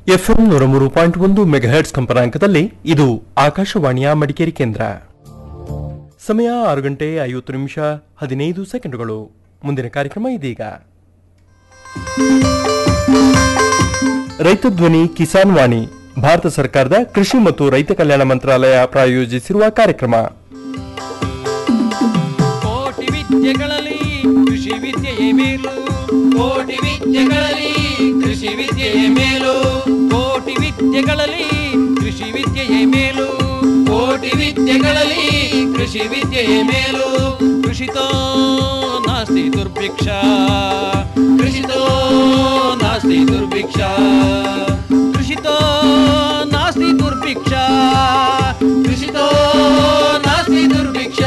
FM ನೂರ ಮೂರು point ಒಂದು ಮೆಗಾಹೆಟ್ಸ್ ಕಂಪನಾಂಕದಲ್ಲಿ ಇದು ಆಕಾಶವಾಣಿಯ ಮಡಿಕೇರಿ ಕೇಂದ್ರ ಸಮಯ ಆರು ಗಂಟೆ ಐವತ್ತು ನಿಮಿಷ ಹದಿನೈದು ಸೆಕೆಂಡುಗಳು ಮುಂದಿನ ಕಾರ್ಯಕ್ರಮ ಇದೀಗ ರೈತ ಧ್ವನಿ ಕಿಸಾನ್ ವಾಣಿ ಭಾರತ ಸರ್ಕಾರದ ಕೃಷಿ ಮತ್ತು ರೈತ ಕಲ್ಯಾಣ ಮಂತ್ರಾಲಯ ಪ್ರಾಯೋಜಿಸಿರುವ ಕಾರ್ಯಕ್ರಮ ಕೋಟಿ ವಿದ್ಯೆಗಳಲ್ಲಿ ಕೃಷಿ ವಿದ್ಯೆಯೇ ಮೇಲು ಕೋಟಿ ವಿದ್ಯೆಗಳಲ್ಲಿ ಕೃಷಿ ವಿದ್ಯೆಯೇ ಮೇಲು ಕೋಟಿ ವಿದ್ಯೆಗಳಲ್ಲಿ ಕೃಷಿ ವಿದ್ಯೆಯೇ ಮೇಲು ಕೋಟಿ ವಿದ್ಯೆಗಳಲ್ಲಿ ಕೃಷಿ ವಿದ್ಯೆಯೇ ಮೇಲು ಕೃಷಿತೋ ನಾಸ್ತಿ ದುರ್ಭಿಕ್ಷ ಕೃಷಿತೋ ನಾಸ್ತಿ ದುರ್ಭಿಕ್ಷ ಕೃಷಿತೋ ನಾಸ್ತಿ ದುರ್ಭಿಕ್ಷ ಕೃಷಿತೋ ನಾಸ್ತಿ ದುರ್ಭಿಕ್ಷ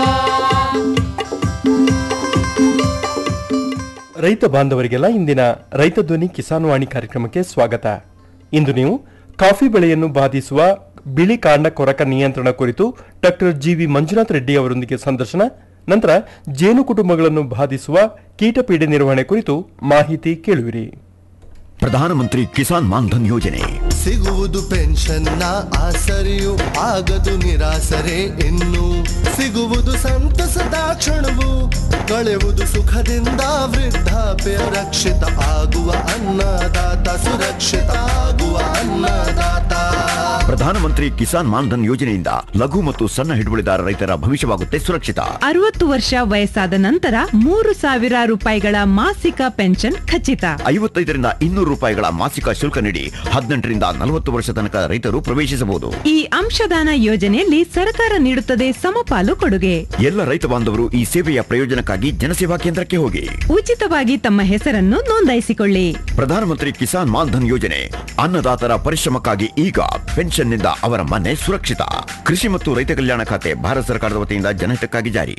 ರೈತ ಬಾಂಧವರಿಗೆಲ್ಲ ಇಂದಿನ ರೈತ ಧ್ವನಿ ಕಿಸಾನ್ ವಾಣಿ ಕಾರ್ಯಕ್ರಮಕ್ಕೆ ಸ್ವಾಗತ ಇಂದು ನೀವು ಕಾಫಿ ಬೆಳೆಯನ್ನು ಬಾಧಿಸುವ ಬಿಳಿ ಕಾಂಡ ಕೊರಕ ನಿಯಂತ್ರಣ ಕುರಿತು ಡಾಕ್ಟರ್ ಜಿವಿ ಮಂಜುನಾಥ್ ರೆಡ್ಡಿ ಅವರೊಂದಿಗೆ ಸಂದರ್ಶನ ನಂತರ ಜೇನು ಕುಟುಂಬಗಳನ್ನು ಬಾಧಿಸುವ ಕೀಟಪೀಡೆ ನಿರ್ವಹಣೆ ಕುರಿತು ಮಾಹಿತಿ ಕೇಳುವಿರಿ ಪ್ರಧಾನಮಂತ್ರಿ ಕಿಸಾನ್ ಮಾನ್ಧನ್ ಯೋಜನೆ ಸಿಗುವುದು ಪೆನ್ಷನ್ನ ಆಸರೆಯು ಆಗದು ನಿರಾಸರೆ ಇನ್ನು ಸಿಗುವುದು ಸಂತಸದ ಕ್ಷಣವು ಕಳೆವುದು ಸುಖದಿಂದ ವೃದ್ಧಾಪ್ಯ ರಕ್ಷಿತ ಆಗುವ ಅನ್ನದಾತ ಸುರಕ್ಷಿತ ಆಗುವ ಅನ್ನದಾತ ಪ್ರಧಾನಮಂತ್ರಿ ಕಿಸಾನ್ ಮಾನ್ಧನ್ ಯೋಜನೆಯಿಂದ ಲಘು ಮತ್ತು ಸಣ್ಣ ಹಿಡುವಳಿದಾರ ರೈತರ ಭವಿಷ್ಯವಾಗುತ್ತೆ ಸುರಕ್ಷಿತ ಅರವತ್ತು ವರ್ಷ ವಯಸ್ಸಾದ ನಂತರ ಮೂರು ಸಾವಿರ ರೂಪಾಯಿಗಳ ಮಾಸಿಕ ಪೆನ್ಷನ್ ಖಚಿತ ಐವತ್ತೈದರಿಂದ ಇನ್ನೂರು ರೂಪಾಯಿಗಳ ಮಾಸಿಕ ಶುಲ್ಕ ನೀಡಿ ಹದಿನೆಂಟರಿಂದ ನಲವತ್ತು ವರ್ಷ ತನಕ ರೈತರು ಪ್ರವೇಶಿಸಬಹುದು ಈ ಅಂಶದಾನ ಯೋಜನೆಯಲ್ಲಿ ಸರ್ಕಾರ ನೀಡುತ್ತದೆ ಸಮಪಾಲು ಕೊಡುಗೆ ಎಲ್ಲ ರೈತ ಬಾಂಧವರು ಈ ಸೇವೆಯ ಪ್ರಯೋಜನಕ್ಕಾಗಿ ಜನಸೇವಾ ಕೇಂದ್ರಕ್ಕೆ ಹೋಗಿ ಉಚಿತವಾಗಿ ತಮ್ಮ ಹೆಸರನ್ನು ನೋಂದಾಯಿಸಿಕೊಳ್ಳಿ ಪ್ರಧಾನಮಂತ್ರಿ ಕಿಸಾನ್ ಮಾನ್ಧನ್ ಯೋಜನೆ ಅನ್ನದಾತರ ಪರಿಶ್ರಮಕ್ಕಾಗಿ ಈಗ ಪೆನ್ಷನ್ನಿಂದ ಅವರ ಮನೆ ಸುರಕ್ಷಿತ ಕೃಷಿ ಮತ್ತು ರೈತ ಕಲ್ಯಾಣ ಖಾತೆ ಭಾರತ ಸರ್ಕಾರದ ವತಿಯಿಂದ ಜನಹಿತಕ್ಕಾಗಿ ಜಾರಿ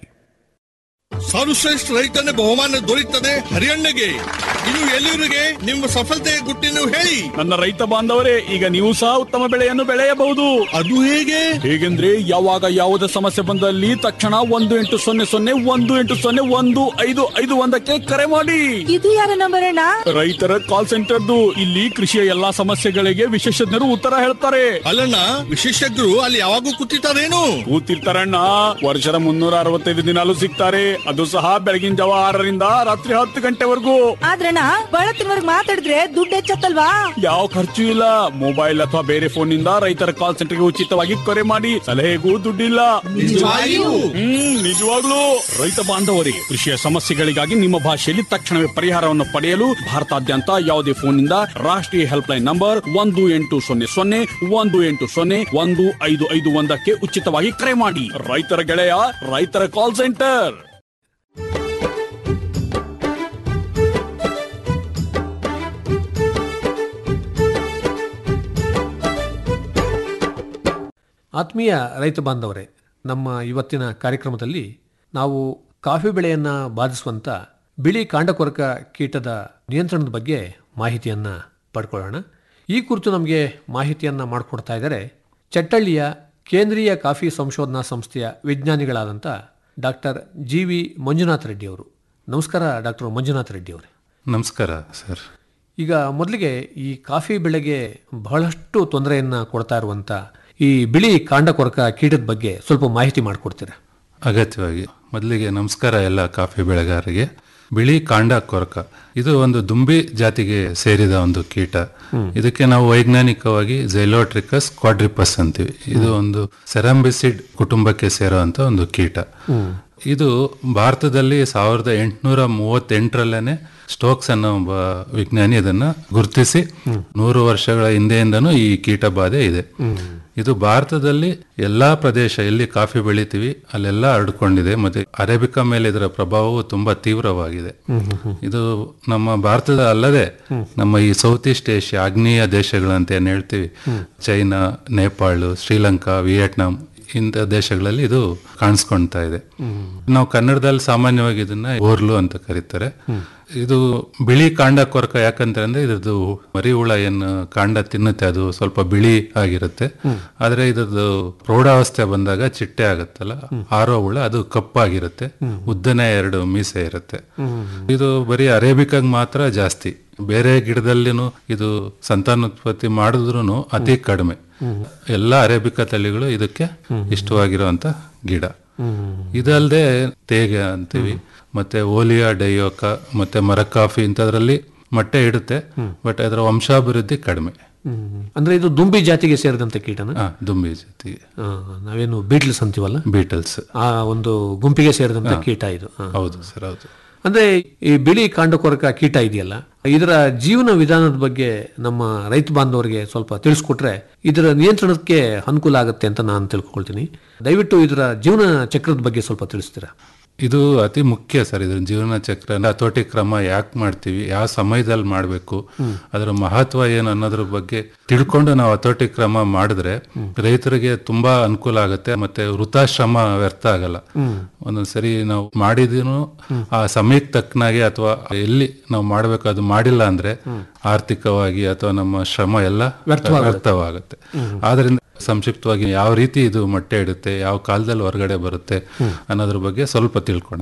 ಸರ್ವಶ್ರೇಷ್ಠ ರೈತನ ಬಹುಮಾನ ದೊರೆಯುತ್ತದೆ ಹರಿಯಣ್ಣಗೆ ಇದು ಎಲ್ಲಿವರಿಗೆ ನಿಮ್ಮ ಸಫಲತೆಯ ಗುಟ್ಟಿನ ಹೇಳಿ ನನ್ನ ರೈತ ಬಾಂಧವರೇ ಈಗ ನೀವು ಸಹ ಉತ್ತಮ ಬೆಳೆಯನ್ನು ಬೆಳೆಯಬಹುದು ಅದು ಹೇಗೆ ಹೇಗೆಂದ್ರೆ ಯಾವಾಗ ಯಾವುದೇ ಸಮಸ್ಯೆ ಬಂದಲ್ಲಿ ತಕ್ಷಣ ಒಂದು ಎಂಟು ಸೊನ್ನೆ ಸೊನ್ನೆ ಒಂದು ಎಂಟು ಸೊನ್ನೆ ಒಂದು ಐದು ಐದು ಒಂದಕ್ಕೆ ಕರೆ ಮಾಡಿ ಇದು ಯಾರ ನಂಬರ್ ಅಣ್ಣ ರೈತರ ಕಾಲ್ ಸೆಂಟರ್ದು ಇಲ್ಲಿ ಕೃಷಿಯ ಎಲ್ಲಾ ಸಮಸ್ಯೆಗಳಿಗೆ ವಿಶೇಷಜ್ಞರು ಉತ್ತರ ಹೇಳ್ತಾರೆ ಅಲ್ಲಣ್ಣ ವಿಶೇಷಜ್ಞರು ಅಲ್ಲಿ ಯಾವಾಗೂ ಕೂತಿರ್ತಾರೇನು ಕೂತಿರ್ತಾರಣ್ಣ ವರ್ಷದ ಮುನ್ನೂರ ಅರವತ್ತೈದು ದಿನಾಲು ಸಿಗ್ತಾರೆ ಅದು ಸಹ ಬೆಳಗಿನ ಜಾವ ಆರರಿಂದ ರಾತ್ರಿ ಹತ್ತು ಗಂಟೆವರೆಗೂ ಆದ್ರಣ್ಣ ಬಳತ್ತಿನವರ್ಗ್ ಮಾತಾಡಿದ್ರೆ ದುಡ್ಡು ಹೆಚ್ಚತ್ತಲ್ವಾ ಯಾವ ಖರ್ಚು ಇಲ್ಲ ಮೊಬೈಲ್ ಅಥವಾ ಬೇರೆ ಫೋನ್ ನಿಂದ ರೈತರ ಕಾಲ್ ಸೆಂಟರ್ಗೆ ಉಚಿತವಾಗಿ ಕರೆ ಮಾಡಿ ಸಲಹೆಗೂ ದುಡ್ಡಿಲ್ಲ ನಿಜವಾಗಿಯೂ? ಹ್ಮ್ ನಿಜವಾಗ್ಲೂ ರೈತ ಬಾಂಧವರಿಗೆ ಕೃಷಿಯ ಸಮಸ್ಯೆಗಳಿಗಾಗಿ ನಿಮ್ಮ ಭಾಷೆಯಲ್ಲಿ ತಕ್ಷಣವೇ ಪರಿಹಾರವನ್ನು ಪಡೆಯಲು ಭಾರತಾದ್ಯಂತ ಯಾವುದೇ ಫೋನ್ ನಿಂದ ರಾಷ್ಟ್ರೀಯ ಹೆಲ್ಪ್ ಲೈನ್ ನಂಬರ್ ಒಂದು ಎಂಟು ಸೊನ್ನೆ ಸೊನ್ನೆ ಒಂದು ಎಂಟು ಸೊನ್ನೆ ಒಂದು ಐದು ಐದು ಒಂದಕ್ಕೆ ಉಚಿತವಾಗಿ ಕರೆ ಮಾಡಿ ರೈತರ ಗೆಳೆಯ ರೈತರ ಕಾಲ್ ಸೆಂಟರ್ ಆತ್ಮೀಯ ರೈತ ಬಾಂಧವರೇ ನಮ್ಮ ಇವತ್ತಿನ ಕಾರ್ಯಕ್ರಮದಲ್ಲಿ ನಾವು ಕಾಫಿ ಬೆಳೆಯನ್ನು ಬಾಧಿಸುವಂಥ ಬಿಳಿ ಕಾಂಡಕೊರಕ ಕೀಟದ ನಿಯಂತ್ರಣದ ಬಗ್ಗೆ ಮಾಹಿತಿಯನ್ನು ಪಡ್ಕೊಳ್ಳೋಣ ಈ ಕುರಿತು ನಮಗೆ ಮಾಹಿತಿಯನ್ನು ಮಾಡಿಕೊಡ್ತಾ ಇದ್ದಾರೆ ಚಟ್ಟಳ್ಳಿಯ ಕೇಂದ್ರೀಯ ಕಾಫಿ ಸಂಶೋಧನಾ ಸಂಸ್ಥೆಯ ವಿಜ್ಞಾನಿಗಳಾದಂಥ doctor G V Manjunath Reddy ಅವರು ನಮಸ್ಕಾರ ಡಾಕ್ಟರ್ ಮಂಜುನಾಥ್ ರೆಡ್ಡಿ ಅವರೇ ನಮಸ್ಕಾರ ಸರ್ ಈಗ ಮೊದಲಿಗೆ ಈ ಕಾಫಿ ಬೆಳೆಗೆ ಬಹಳಷ್ಟು ತೊಂದರೆಯನ್ನು ಕೊಡ್ತಾ ಇರುವಂಥ ಈ ಬಿಳಿ ಕಾಂಡಕೊರಕ ಕೀಟದ ಬಗ್ಗೆ ಸ್ವಲ್ಪ ಮಾಹಿತಿ ಮಾಡಿಕೊಡ್ತೀರಾ ಅಗತ್ಯವಾಗಿ ಮೊದಲಿಗೆ ನಮಸ್ಕಾರ ಎಲ್ಲ ಕಾಫಿ ಬೆಳೆಗಾರರಿಗೆ ಬಿಳಿ ಕಾಂಡ ಕೊರಕ ಇದು ಒಂದು ದುಂಬಿ ಜಾತಿಗೆ ಸೇರಿದ ಒಂದು ಕೀಟ ಇದಕ್ಕೆ ನಾವು ವೈಜ್ಞಾನಿಕವಾಗಿ ಝೈಲೋಟ್ರಿಕಸ್ ಕ್ವಾಡ್ರಿಪಸ್ ಅಂತೀವಿ ಇದು ಒಂದು ಸೆರಂಬಿಸಿಡ್ ಕುಟುಂಬಕ್ಕೆ ಸೇರುವಂತ ಒಂದು ಕೀಟ ಇದು ಭಾರತದಲ್ಲಿ ಸಾವಿರದ ಎಂಟುನೂರ ಮೂವತ್ತೆಂಟರಲ್ಲೇನೆ ಸ್ಟೋಕ್ಸ್ ಅನ್ನೋ ಒಬ್ಬ ವಿಜ್ಞಾನಿ ಇದನ್ನ ಗುರುತಿಸಿ ನೂರು ವರ್ಷಗಳ ಹಿಂದೆಯಿಂದನೂ ಈ ಕೀಟ ಬಾಧೆ ಇದೆ ಇದು ಭಾರತದಲ್ಲಿ ಎಲ್ಲಾ ಪ್ರದೇಶ ಎಲ್ಲಿ ಕಾಫಿ ಬೆಳಿತೀವಿ ಅಲ್ಲೆಲ್ಲ ಹರಡ್ಕೊಂಡಿದೆ ಮತ್ತೆ ಅರೇಬಿಕಾ ಮೇಲೆ ಇದರ ಪ್ರಭಾವವು ತುಂಬಾ ತೀವ್ರವಾಗಿದೆ ಇದು ನಮ್ಮ ಭಾರತದ ಅಲ್ಲದೆ ನಮ್ಮ ಈ ಸೌತ್ ಈಸ್ಟ್ ಏಷ್ಯಾ ಆಗ್ನೇಯ ದೇಶಗಳಂತ ಏನ್ ಹೇಳ್ತೀವಿ ಚೈನಾ ನೇಪಾಳ ಶ್ರೀಲಂಕಾ ವಿಯೆಟ್ನಾಂ ಇಂಥ ದೇಶಗಳಲ್ಲಿ ಇದು ಕಾಣಿಸ್ಕೊಳ್ತಾ ಇದೆ ನಾವು ಕನ್ನಡದಲ್ಲಿ ಸಾಮಾನ್ಯವಾಗಿ ಇದನ್ನ ಓರ್ಲು ಅಂತ ಕರೀತಾರೆ ಇದು ಬಿಳಿ ಕಾಂಡ ಕೊರಕ ಯಾಕಂತ ಅಂದ್ರೆ ಇದ್ರದ್ದು ಮರಿ ಹುಳ ಏನು ಕಾಂಡ ತಿನ್ನುತ್ತೆ ಅದು ಸ್ವಲ್ಪ ಬಿಳಿ ಆಗಿರುತ್ತೆ ಆದ್ರೆ ಇದ್ರದ್ದು ಪ್ರೌಢಾವಸ್ಥೆ ಬಂದಾಗ ಚಿಟ್ಟೆ ಆಗುತ್ತಲ್ಲ ಆರೋ ಹುಳ ಅದು ಕಪ್ಪಾಗಿರುತ್ತೆ ಉದ್ದನೆ ಎರಡು ಮೀಸೆ ಇರುತ್ತೆ ಇದು ಬರೀ ಅರೇಬಿಕಾಗ್ ಮಾತ್ರ ಜಾಸ್ತಿ ಬೇರೆ ಗಿಡದಲ್ಲಿನೂ ಇದು ಸಂತಾನೋತ್ಪತ್ತಿ ಮಾಡಿದ್ರು ಅತಿ ಕಡಿಮೆ ಎಲ್ಲ ಅರೇಬಿಕಾ ತಳಿಗಳು ಇದಕ್ಕೆ ಇಷ್ಟವಾಗಿರುವಂತ ಗಿಡ ಇದಲ್ಲದೆ ತೇಗೆ ಅಂತೀವಿ ಮತ್ತೆ ಓಲಿಯಾ ಡೈಯೋಕ ಮತ್ತೆ ಮರಕಾಫಿ ಇಂಥದ್ರಲ್ಲಿ ಮೊಟ್ಟೆ ಇಡುತ್ತೆ ಬಟ್ ಅದರ ವಂಶಾಭಿವೃದ್ಧಿ ಕಡಿಮೆ ಅಂದ್ರೆ ಇದು ದುಂಬಿ ಜಾತಿಗೆ ಸೇರಿದಂತ ಕೀಟನ ಆ, ದುಂಬಿ ಜೊತೆಗೆ ಆ, ನಾವೇನು ಬೀಟ್ಲ್ಸ್ ಅಂತೀವಲ್ಲ ಬೀಟಲ್ಸ್ ಆ ಒಂದು ಗುಂಪಿಗೆ ಸೇರಿದಂತ ಕೀಟ ಇದು ಆ. ಹೌದು ಸರ್ ಹೌದು ಅಂದ್ರೆ ಈ ಬಿಳಿ ಕಾಂಡಕೊರಕ ಕೀಟ ಇದೆಯಲ್ಲ ಇದರ ಜೀವನ ವಿಧಾನದ ಬಗ್ಗೆ ನಮ್ಮ ರೈತ ಬಾಂಧವರಿಗೆ ಸ್ವಲ್ಪ ತಿಳಿಸ್ಕೊಟ್ರೆ ಇದರ ನಿಯಂತ್ರಣಕ್ಕೆ ಅನುಕೂಲ ಆಗುತ್ತೆ ಅಂತ ನಾನು ತಿಳ್ಕೊಳ್ತೀನಿ ದಯವಿಟ್ಟು ಇದರ ಜೀವನ ಚಕ್ರದ ಬಗ್ಗೆ ಸ್ವಲ್ಪ ತಿಳಿಸ್ತೀರಾ ಇದು ಅತಿ ಮುಖ್ಯ ಸರ್ ಇದ್ರ ಜೀವನ ಚಕ್ರ ಹತೋಟಿ ಕ್ರಮ ಯಾಕೆ ಮಾಡ್ತೀವಿ ಯಾವ ಸಮಯದಲ್ಲಿ ಮಾಡಬೇಕು ಅದರ ಮಹತ್ವ ಏನು ಅನ್ನೋದ್ರ ಬಗ್ಗೆ ತಿಳ್ಕೊಂಡು ನಾವು ಹತೋಟಿ ಕ್ರಮ ಮಾಡಿದ್ರೆ ರೈತರಿಗೆ ತುಂಬಾ ಅನುಕೂಲ ಆಗುತ್ತೆ ಮತ್ತೆ ವೃಥಾಶ್ರಮ ವ್ಯರ್ಥ ಆಗಲ್ಲ ಒಂದೊಂದ್ಸರಿ ನಾವು ಮಾಡಿದೀನು ಆ ಸಮಯಕ್ಕೆ ತಕ್ಕನಾಗೆ ಅಥವಾ ಎಲ್ಲಿ ನಾವು ಮಾಡಬೇಕು ಅದು ಮಾಡಿಲ್ಲ ಅಂದ್ರೆ ಆರ್ಥಿಕವಾಗಿ ಅಥವಾ ನಮ್ಮ ಶ್ರಮ ಎಲ್ಲ ವ್ಯರ್ಥವಾಗುತ್ತೆ ಆದ್ರಿಂದ ಸಂಕ್ಷಿಪ್ತವಾಗಿ ಯಾವ ರೀತಿ ಇದು ಮೊಟ್ಟೆ ಇಡುತ್ತೆ ಯಾವ ಕಾಲದಲ್ಲಿ ಹೊರಗಡೆ ಬರುತ್ತೆ ಅನ್ನೋದ್ರ ಬಗ್ಗೆ ಸ್ವಲ್ಪ ತಿಳ್ಕೊಳ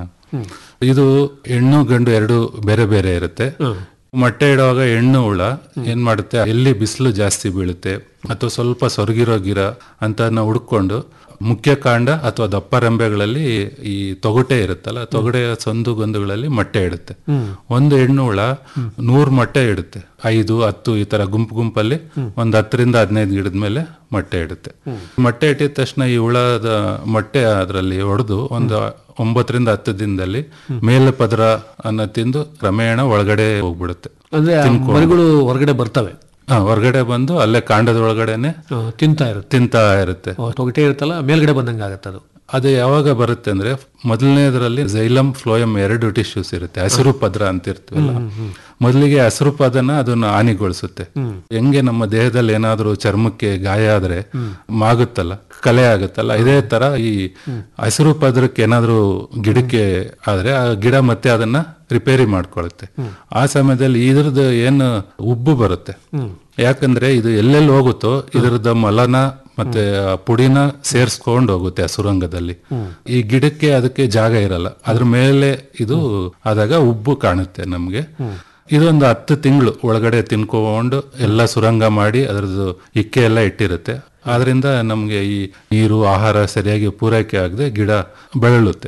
ಇದು ಹೆಣ್ಣು ಗಂಡು ಎರಡು ಬೇರೆ ಬೇರೆ ಇರುತ್ತೆ ಮೊಟ್ಟೆ ಇಡುವಾಗ ಹೆಣ್ಣು ಹುಳ ಏನ್ ಮಾಡುತ್ತೆ ಎಲ್ಲಿ ಬಿಸಿಲು ಜಾಸ್ತಿ ಬೀಳುತ್ತೆ ಅಥವಾ ಸ್ವಲ್ಪ ಸೊರಗಿರೋ ಗಿರ ಅಂತ ಹುಡ್ಕೊಂಡು ಮುಖ್ಯ ಕಾಂಡ ಅಥವಾ ದಪ್ಪ ರೆಂಬೆಗಳಲ್ಲಿ ಈ ತೊಗಟೆ ಇರುತ್ತಲ್ಲ ತೊಗಟೆಯ ಸಂದು ಗೊಂದುಗಳಲ್ಲಿ ಮೊಟ್ಟೆ ಇಡುತ್ತೆ ಒಂದು ಹೆಣ್ಣು ಹುಳ ನೂರ್ ಮೊಟ್ಟೆ ಇಡುತ್ತೆ ಐದು ಹತ್ತು ಈ ತರ ಗುಂಪು ಗುಂಪಲ್ಲಿ ಒಂದ್ ಹತ್ತರಿಂದ ಹದಿನೈದು ಗಿಡದ ಮೇಲೆ ಮೊಟ್ಟೆ ಇಡುತ್ತೆ ಮೊಟ್ಟೆ ಇಟ್ಟಿದ ತಕ್ಷಣ ಈ ಹುಳದ ಮೊಟ್ಟೆ ಅದರಲ್ಲಿ ಹೊಡೆದು ಒಂದು ಒಂಬತ್ತರಿಂದ ಹತ್ತು ದಿನದಲ್ಲಿ ಮೇಲೆ ಪದರ ಅನ್ನ ತಿಂದು ಕ್ರಮೇಣ ಒಳಗಡೆ ಹೋಗ್ಬಿಡುತ್ತೆ ಅಂದ್ರೆ ಆ ಮರಿಗಳು ಹೊರಗಡೆ ಬರ್ತವೆ ಹಾ, ಹೊರಗಡೆ ಬಂದು ಅಲ್ಲೇ ಕಾಂಡದ ಒಳಗಡೆನೆ ಆ, ತಿಂತಾ ಇರುತ್ತೆ ತಿಂತಾ ಇರುತ್ತೆ ಆ, ತೊಗಟೆ ಇರುತ್ತಲ್ಲ ಮೇಲ್ಗಡೆ ಬಂದಂಗೆ ಆಗುತ್ತೆ ಅದು ಅದು ಯಾವಾಗ ಬರುತ್ತೆ ಅಂದ್ರೆ ಮೊದಲನೇದರಲ್ಲಿ ಜೈಲಮ್ ಫ್ಲೋಯಮ್ ಎರಡು ಟಿಶ್ಯೂಸ್ ಇರುತ್ತೆ ಹಸಿರು ಪದ್ರ ಅಂತ ಇರ್ತೀವಲ್ಲ ಮೊದಲಿಗೆ ಹಸಿರು ಪದನ ಅದನ್ನ ಹಾನಿಗೊಳಿಸುತ್ತೆ ಹೆಂಗೆ ನಮ್ಮ ದೇಹದಲ್ಲಿ ಏನಾದ್ರೂ ಚರ್ಮಕ್ಕೆ ಗಾಯ ಆದ್ರೆ ಮಾಗುತ್ತಲ್ಲ ಕಲೆ ಆಗುತ್ತಲ್ಲ ಇದೇ ತರ ಈ ಹಸಿರು ಪದ್ರಕ್ಕೆ ಏನಾದ್ರೂ ಗಿಡಕ್ಕೆ ಆದ್ರೆ ಆ ಗಿಡ ಮತ್ತೆ ಅದನ್ನ ರಿಪೇರಿ ಮಾಡ್ಕೊಳ್ಳುತ್ತೆ ಆ ಸಮಯದಲ್ಲಿ ಇದ್ರದ್ದು ಏನು ಉಬ್ಬು ಬರುತ್ತೆ ಯಾಕಂದ್ರೆ ಇದು ಎಲ್ಲೆಲ್ಲಿ ಹೋಗುತ್ತೋ ಇದ್ರದ್ದು ಮಲನ ಮತ್ತೆ ಆ ಪುಡಿನ ಸೇರ್ಸ್ಕೊಂಡು ಹೋಗುತ್ತೆ ಆ ಸುರಂಗದಲ್ಲಿ ಈ ಗಿಡಕ್ಕೆ ಅದಕ್ಕೆ ಜಾಗ ಇರಲ್ಲ ಅದ್ರ ಮೇಲೆ ಇದು ಆದಾಗ ಉಬ್ಬು ಕಾಣುತ್ತೆ ನಮ್ಗೆ ಇದೊಂದು ಹತ್ತು ತಿಂಗಳು ಒಳಗಡೆ ತಿನ್ಕೊಂಡು ಎಲ್ಲ ಸುರಂಗ ಮಾಡಿ ಅದರದ್ದು ಇಕ್ಕೆ ಎಲ್ಲ ಇಟ್ಟಿರುತ್ತೆ ಆದ್ರಿಂದ ನಮ್ಗೆ ಈ ನೀರು ಆಹಾರ ಸರಿಯಾಗಿ ಪೂರೈಕೆ ಆಗದೆ ಗಿಡ ಬೆರಳುತ್ತೆ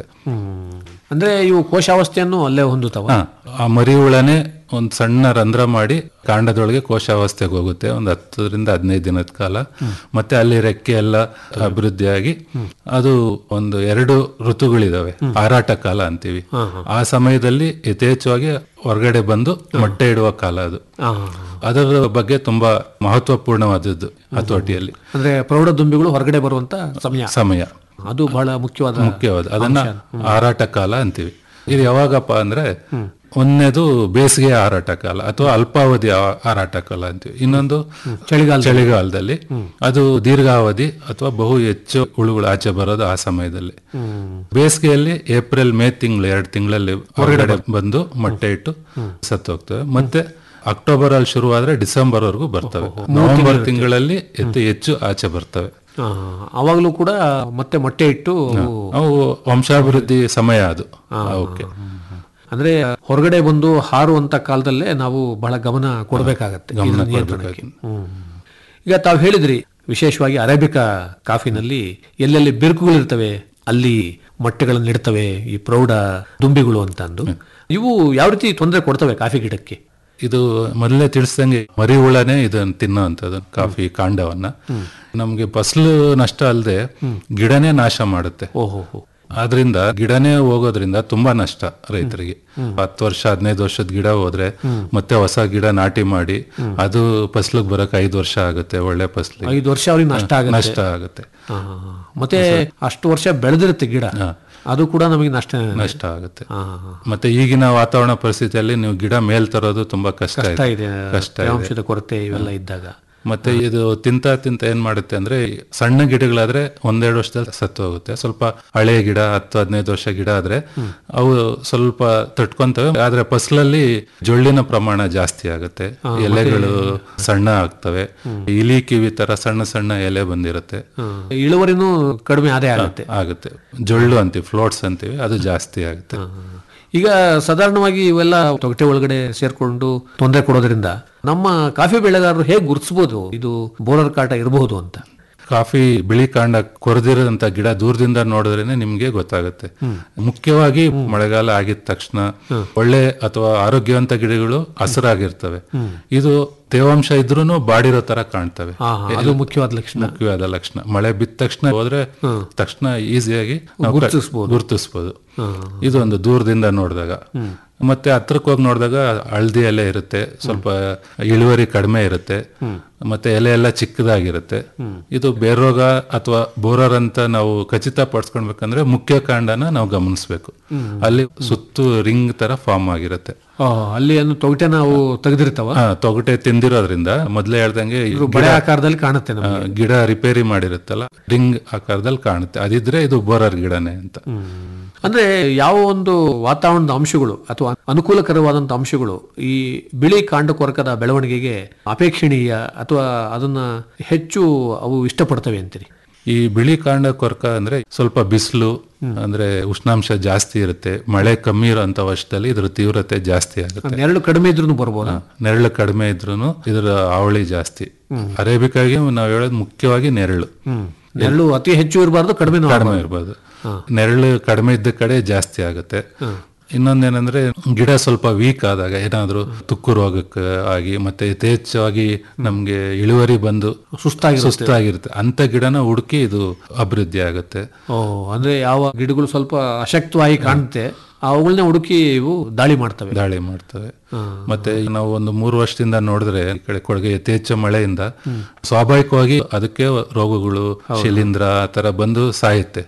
ಅಂದ್ರೆ ಇವು ಕೋಶಾವಸ್ಥೆಯನ್ನು ಅಲ್ಲೇ ಹೊಂದುತ್ತವ ಹಾ, ಆ ಮರಿ ಹುಳನೇ ಒಂದ್ ಸಣ್ಣ ರಂಧ್ರ ಮಾಡಿ ಕಾಂಡದೊಳಗೆ ಕೋಶಾವಸ್ಥೆಗೆ ಹೋಗುತ್ತೆ ಒಂದು ಹತ್ತರಿಂದ ಹದಿನೈದು ದಿನದ ಕಾಲ ಮತ್ತೆ ಅಲ್ಲಿ ರೆಕ್ಕೆ ಎಲ್ಲ ಅಭಿವೃದ್ಧಿಯಾಗಿ ಅದು ಒಂದು ಎರಡು ಋತುಗಳಿದಾವೆ ಹಾರಾಟ ಕಾಲ ಅಂತೀವಿ ಆ ಸಮಯದಲ್ಲಿ ಯಥೇಚ್ಛವಾಗಿ ಹೊರಗಡೆ ಬಂದು ಮೊಟ್ಟೆ ಇಡುವ ಕಾಲ ಅದು ಅದರ ಬಗ್ಗೆ ತುಂಬಾ ಮಹತ್ವಪೂರ್ಣವಾದದ್ದು ಹತೋಟಿಯಲ್ಲಿ ಅಂದ್ರೆ ಪ್ರೌಢ ದುಂಬಿಗಳು ಹೊರಗಡೆ ಬರುವಂತ ಸಮಯ ಸಮಯ ಅದು ಬಹಳ ಮುಖ್ಯವಾದ ಮುಖ್ಯವಾದ ಅದನ್ನ ಹಾರಾಟ ಕಾಲ ಅಂತೀವಿ ಇದು ಯಾವಾಗಪ್ಪ ಅಂದ್ರೆ ಒಂದನೇದು ಬೇಸಿಗೆ ಹಾರಾಟ ಕಾಲ ಅಥವಾ ಅಲ್ಪಾವಧಿ ಆ- ಹಾರಾಟ ಕಾಲ ಅಂತೀವಿ ಇನ್ನೊಂದು ಚಳಿಗಾಲ ಚಳಿಗಾಲದಲ್ಲಿ ಅದು ದೀರ್ಘಾವಧಿ ಅಥವಾ ಬಹು ಹೆಚ್ಚು ಹುಳುಗಳು ಆಚೆ ಬರೋದು ಆ ಸಮಯದಲ್ಲಿ ಬೇಸಿಗೆಯಲ್ಲಿ ಏಪ್ರಿಲ್ ಮೇ ತಿಂಗಳು ಎರಡು ತಿಂಗಳಲ್ಲಿ ಹೊರಗಡೆ ಬಂದು ಮೊಟ್ಟೆ ಇಟ್ಟು ಸತ್ತು ಹೋಗ್ತವೆ ಮತ್ತೆ ಅಕ್ಟೋಬರ್ ಅಲ್ಲಿ ಶುರುವಾದ್ರೆ ಡಿಸೆಂಬರ್ ವರೆಗೂ ಬರ್ತವೆ ನವೆಂಬರ್ ತಿಂಗಳಲ್ಲಿ ಹೆಚ್ಚು ಹೆಚ್ಚು ಆಚೆ ಬರ್ತವೆ ಆ, ಅವಾಗ್ಲೂ ಕೂಡ ಮತ್ತೆ ಮೊಟ್ಟೆ ಇಟ್ಟು ಅವು ಅವು ವಂಶಾಭಿವೃದ್ಧಿ ಸಮಯ ಅದು ಓಕೆ ಅಂದ್ರೆ ಹೊರಗಡೆ ಬಂದು ಹಾರುವಂತ ಕಾಲದಲ್ಲೇ ನಾವು ಬಹಳ ಗಮನ ಕೊಡಬೇಕಾಗತ್ತೆ ಗಮನ ಇದರ ನಿಯಂತ್ರಣಕ್ಕೆ. ಕೊಡ್ಬೇಕಾಗಿ. ಹ್ಮ್. ಈಗ ತಾವು ಹೇಳಿದ್ರಿ ವಿಶೇಷವಾಗಿ ಅರೇಬಿಕಾ ಕಾಫಿನಲ್ಲಿ ಎಲ್ಲೆಲ್ಲಿ ಬಿರುಕುಗಳಿರ್ತವೆ ಅಲ್ಲಿ ಮೊಟ್ಟೆಗಳನ್ನು ಇಡ್ತವೆ ಈ ಪ್ರೌಢ ದುಂಬಿಗಳು ಅಂತ ಅಂದು ಇವು ಯಾವ ರೀತಿ ತೊಂದರೆ ಕೊಡ್ತವೆ ಕಾಫಿ ಗಿಡಕ್ಕೆ ಇದು ಮೊದಲೇ ತಿಳಿಸ್ದಂಗೆ ಮರಿ ಹುಳನೇ ಇದನ್ನ ತಿನ್ನೋವಂಥದ್ದು ಕಾಫಿ ಕಾಂಡವನ್ನ ನಮ್ಗೆ ಫಸಲು ನಷ್ಟ ಅಲ್ಲದೆ ಗಿಡನೇ ನಾಶ ಮಾಡುತ್ತೆ ಓಹೋ ಆದ್ರಿಂದ ಗಿಡನೇ ಹೋಗೋದ್ರಿಂದ ತುಂಬಾ ನಷ್ಟ ರೈತರಿಗೆ ಹತ್ತು ವರ್ಷ ಹದಿನೈದು ವರ್ಷದ ಗಿಡ ಹೋದ್ರೆ ಮತ್ತೆ ಹೊಸ ಗಿಡ ನಾಟಿ ಮಾಡಿ ಅದು ಫಸ್ಲಿಗೆ ಬರಕ್ ಐದು ವರ್ಷ ಆಗುತ್ತೆ ಒಳ್ಳೆ ಫಸ್ಲಿಗೆ ಐದು ವರ್ಷ ಅವ್ರಿಗೆ ನಷ್ಟ ಆಗುತ್ತೆ ನಷ್ಟ ಆಗುತ್ತೆ ಆ, ಆ, ಆ. ಮತ್ತೆ ಅಷ್ಟು ವರ್ಷ ಬೆಳೆದಿರುತ್ತೆ ಗಿಡ ಅದು ಕೂಡ ನಮಗೆ ನಷ್ಟ ನಷ್ಟ ಆಗುತ್ತೆ ಆ, ಆ. ಮತ್ತೆ ಈಗಿನ ವಾತಾವರಣ ಪರಿಸ್ಥಿತಿಯಲ್ಲಿ ನೀವು ಗಿಡ ಮೇಲ್ ತರೋದು ತುಂಬಾ ಕಷ್ಟ ಕಷ್ಟ ಇದೆ ಇದೆ ಕಷ್ಟ ಇದೆ ತೇವಾಂಶದ ಕೊರತೆ ಇವೆಲ್ಲ ಇದ್ದಾಗ ಮತ್ತೆ ಇದು ತಿಂತ ತಿಂತ ಏನ್ ಮಾಡುತ್ತೆ ಅಂದ್ರೆ ಈ ಸಣ್ಣ ಗಿಡಗಳಾದ್ರೆ ಒಂದೆರಡು ವರ್ಷದಲ್ಲಿ ಸತ್ತು ಹೋಗುತ್ತೆ ಸ್ವಲ್ಪ ಹಳೆ ಗಿಡ ಹತ್ತು ಹದಿನೈದು ವರ್ಷ ಗಿಡ ಆದ್ರೆ ಅವು ಸ್ವಲ್ಪ ತಟ್ಕೊಂತವೆ ಆದ್ರೆ ಫಸಲಲ್ಲಿ ಜೊಳ್ಳಿನ ಪ್ರಮಾಣ ಜಾಸ್ತಿ ಆಗುತ್ತೆ ಎಲೆಗಳು ಸಣ್ಣ ಆಗ್ತವೆ ಇಲಿ ಕಿವಿ ತರ ಸಣ್ಣ ಸಣ್ಣ ಎಲೆ ಬಂದಿರುತ್ತೆ ಇಳುವರಿನೂ ಕಡಿಮೆ ಆದಾಯ ಆಗುತ್ತೆ ಆಗುತ್ತೆ ಜೊಳ್ಳು ಅಂತೀವಿ ಫ್ಲೋಟ್ಸ್ ಅಂತೀವಿ ಅದು ಜಾಸ್ತಿ ಆಗುತ್ತೆ ಈಗ ಸಾಧಾರಣವಾಗಿ ಇವೆಲ್ಲ ತೊಗಟೆ ಒಳಗಡೆ ಸೇರ್ಕೊಂಡು ತೊಂದರೆ ಕೊಡೋದ್ರಿಂದ ನಮ್ಮ ಕಾಫಿ ಬೆಳೆಗಾರರು ಹೇಗೆ ಗುರುತಿಸಬಹುದು ಇದು ಬೋರರ್ ಕಾಟ ಇರಬಹುದು ಅಂತ ಕಾಫಿ ಬಿಳಿ ಕಾಂಡ ಕೊರೆದಿರೋದಂತ ಗಿಡ ದೂರದಿಂದ ನೋಡಿದ್ರೇನೆ ನಿಮ್ಗೆ ಗೊತ್ತಾಗುತ್ತೆ ಮುಖ್ಯವಾಗಿ ಮಳೆಗಾಲ ಆಗಿದ ತಕ್ಷಣ ಒಳ್ಳೆ ಅಥವಾ ಆರೋಗ್ಯವಂತ ಗಿಡಗಳು ಹಸಿರಾಗಿರ್ತವೆ ಇದು ತೇವಾಂಶ ಇದ್ರೂನು ಬಾಡಿರೋ ತರ ಕಾಣ್ತವೆ ಹಾ, ಹಾ, ಅದು ಮುಖ್ಯವಾದ ಲಕ್ಷಣ ಮುಖ್ಯವಾದ ಲಕ್ಷಣ ಮಳೆ ಬಿದ್ದ ತಕ್ಷಣ ಹೋದ್ರೆ ತಕ್ಷಣ ಈಸಿಯಾಗಿ ನಾವು ಕ- ಗುರ್ತಿಸ್ಬೋದು. ಗುರ್ತಿಸ್ಬೋದು ಇದು ಒಂದು ದೂರದಿಂದ ನೋಡಿದಾಗ ಮತ್ತೆ ಹತ್ರಕ್ಕೆ ಹೋಗಿ ನೋಡಿದಾಗ ಹಳದಿ ಎಲೆ ಇರುತ್ತೆ ಸ್ವಲ್ಪ ಇಳುವರಿ ಕಡಿಮೆ ಇರುತ್ತೆ ಮತ್ತೆ ಎಲೆ ಎಲ್ಲ ಚಿಕ್ಕದಾಗಿರುತ್ತೆ ಇದು ಬೇರೋಗ ಅಥವಾ ಬೋರರ್ ಅಂತ ನಾವು ಖಚಿತ ಪಡಿಸ್ಕೊಳ್ಬೇಕಂದ್ರೆ ಮುಖ್ಯ ಕಾಂಡನ ನಾವು ಗಮನಿಸ್ಬೇಕು ಅಲ್ಲಿ ಸುತ್ತು ರಿಂಗ್ ತರ ಫಾರ್ಮ್ ಆಗಿರುತ್ತೆ ಆ, ಅಲ್ಲಿ ಅನ್ನು ತೊಗಟೆ ನಾವು ತೆಗೆದಿರ್ತಾವ ಆ, ತೊಗಟೆ ತಿಂದಿರೋದ್ರಿಂದ ಮೊದ್ಲೇ ಹೇಳ್ದಂಗೆ ಈ ಇದು ಬಳೆ ಆಕಾರದಲ್ಲಿ ಕಾಣುತ್ತೆ ಆ, ನಮಗೆ ಗಿಡ ರಿಪೇರಿ ಮಾಡಿರುತ್ತಲ್ಲ ರಿಂಗ್ ಆಕಾರದಲ್ಲಿ ಕಾಣುತ್ತೆ ಅದಿದ್ರೆ ಇದು ಬೋರರ್ ಗಿಡನೇ ಅಂತ ಅಂದ್ರೆ ಯಾವ ಒಂದು ವಾತಾವರಣದ ಅಂಶಗಳು ಅಥವಾ ಅನುಕೂಲಕರವಾದಂತ ಅಂಶಗಳು ಈ ಬಿಳಿ ಕಾಂಡ ಕೊರಕದ ಬೆಳವಣಿಗೆಗೆ ಅಪೇಕ್ಷಣೀಯ ಅಥವಾ ಅದನ್ನ ಹೆಚ್ಚು ಅವು ಇಷ್ಟಪಡ್ತವೆ ಅಂತೀರಿ ಈ ಬಿಳಿ ಕಾಂಡ ಕೊರಕ ಅಂದ್ರೆ ಸ್ವಲ್ಪ ಬಿಸಿಲು ಅಂದ್ರೆ ಉಷ್ಣಾಂಶ ಜಾಸ್ತಿ ಇರುತ್ತೆ ಮಳೆ ಕಮ್ಮಿ ಇರೋಂತ ವರ್ಷದಲ್ಲಿ ಇದ್ರ ತೀವ್ರತೆ ಜಾಸ್ತಿ ಆಗುತ್ತೆ ನೆರಳು ಕಡಿಮೆ ಇದ್ರೂ ಬರ್ಬೋದಾ ನೆರಳು ಕಡಿಮೆ ಇದ್ರೂ ಇದರ ಅವಳಿ ಜಾಸ್ತಿ ಅರೇಬಿಕಾಗಿ ನಾವು ಹೇಳೋದು ಮುಖ್ಯವಾಗಿ ನೆರಳು ನೆರಳು ಅತಿ ಹೆಚ್ಚು ಇರಬಾರ್ದು ಕಡಿಮೆ ಕಡಿಮೆ ಇರ್ಬೋದು ನೆರಳು ಕಡಿಮೆ ಇದ್ದ ಕಡೆ ಜಾಸ್ತಿ ಆಗುತ್ತೆ ಇನ್ನೊಂದೇನಂದ್ರೆ ಗಿಡ ಸ್ವಲ್ಪ ವೀಕ್ ಆದಾಗ ಏನಾದ್ರೂ ತುಕ್ಕು ರೋಗಕ್ಕೆ ಆಗಿ ಮತ್ತೆ ಯಥೇಚ್ಛವಾಗಿ ನಮ್ಗೆ ಇಳುವರಿ ಬಂದು ಸುಸ್ತಾಗಿರುತ್ತೆ. ಸುಸ್ತಾಗಿರುತ್ತೆ ಅಂತ ಗಿಡನ ಹುಡುಕಿ ಇದು ಅಭಿವೃದ್ಧಿ ಆಗುತ್ತೆ ಓ ಅಂದ್ರೆ ಯಾವ ಗಿಡಗಳು ಸ್ವಲ್ಪ ಅಶಕ್ತವಾಗಿ ಕಾಣುತ್ತೆ ಅವುಗಳನ್ನ ಹುಡುಕಿ ಇವು ದಾಳಿ ಮಾಡ್ತವೆ ದಾಳಿ ಮಾಡ್ತವೆ ಮತ್ತೆ ಈಗ ನಾವು ಒಂದು ಮೂರು ವರ್ಷದಿಂದ ನೋಡಿದ್ರೆ ಈ ಕಡೆ ಕೊಡಗೆ ಯಥೇಚ್ಛ ಮಳೆಯಿಂದ ಸ್ವಾಭಾವಿಕವಾಗಿ ಅದಕ್ಕೆ ರೋಗಗಳು ಶಿಲೀಂಧ್ರ ಆ ತರ ಬಂದು ಸಾಯುತ್ತೆ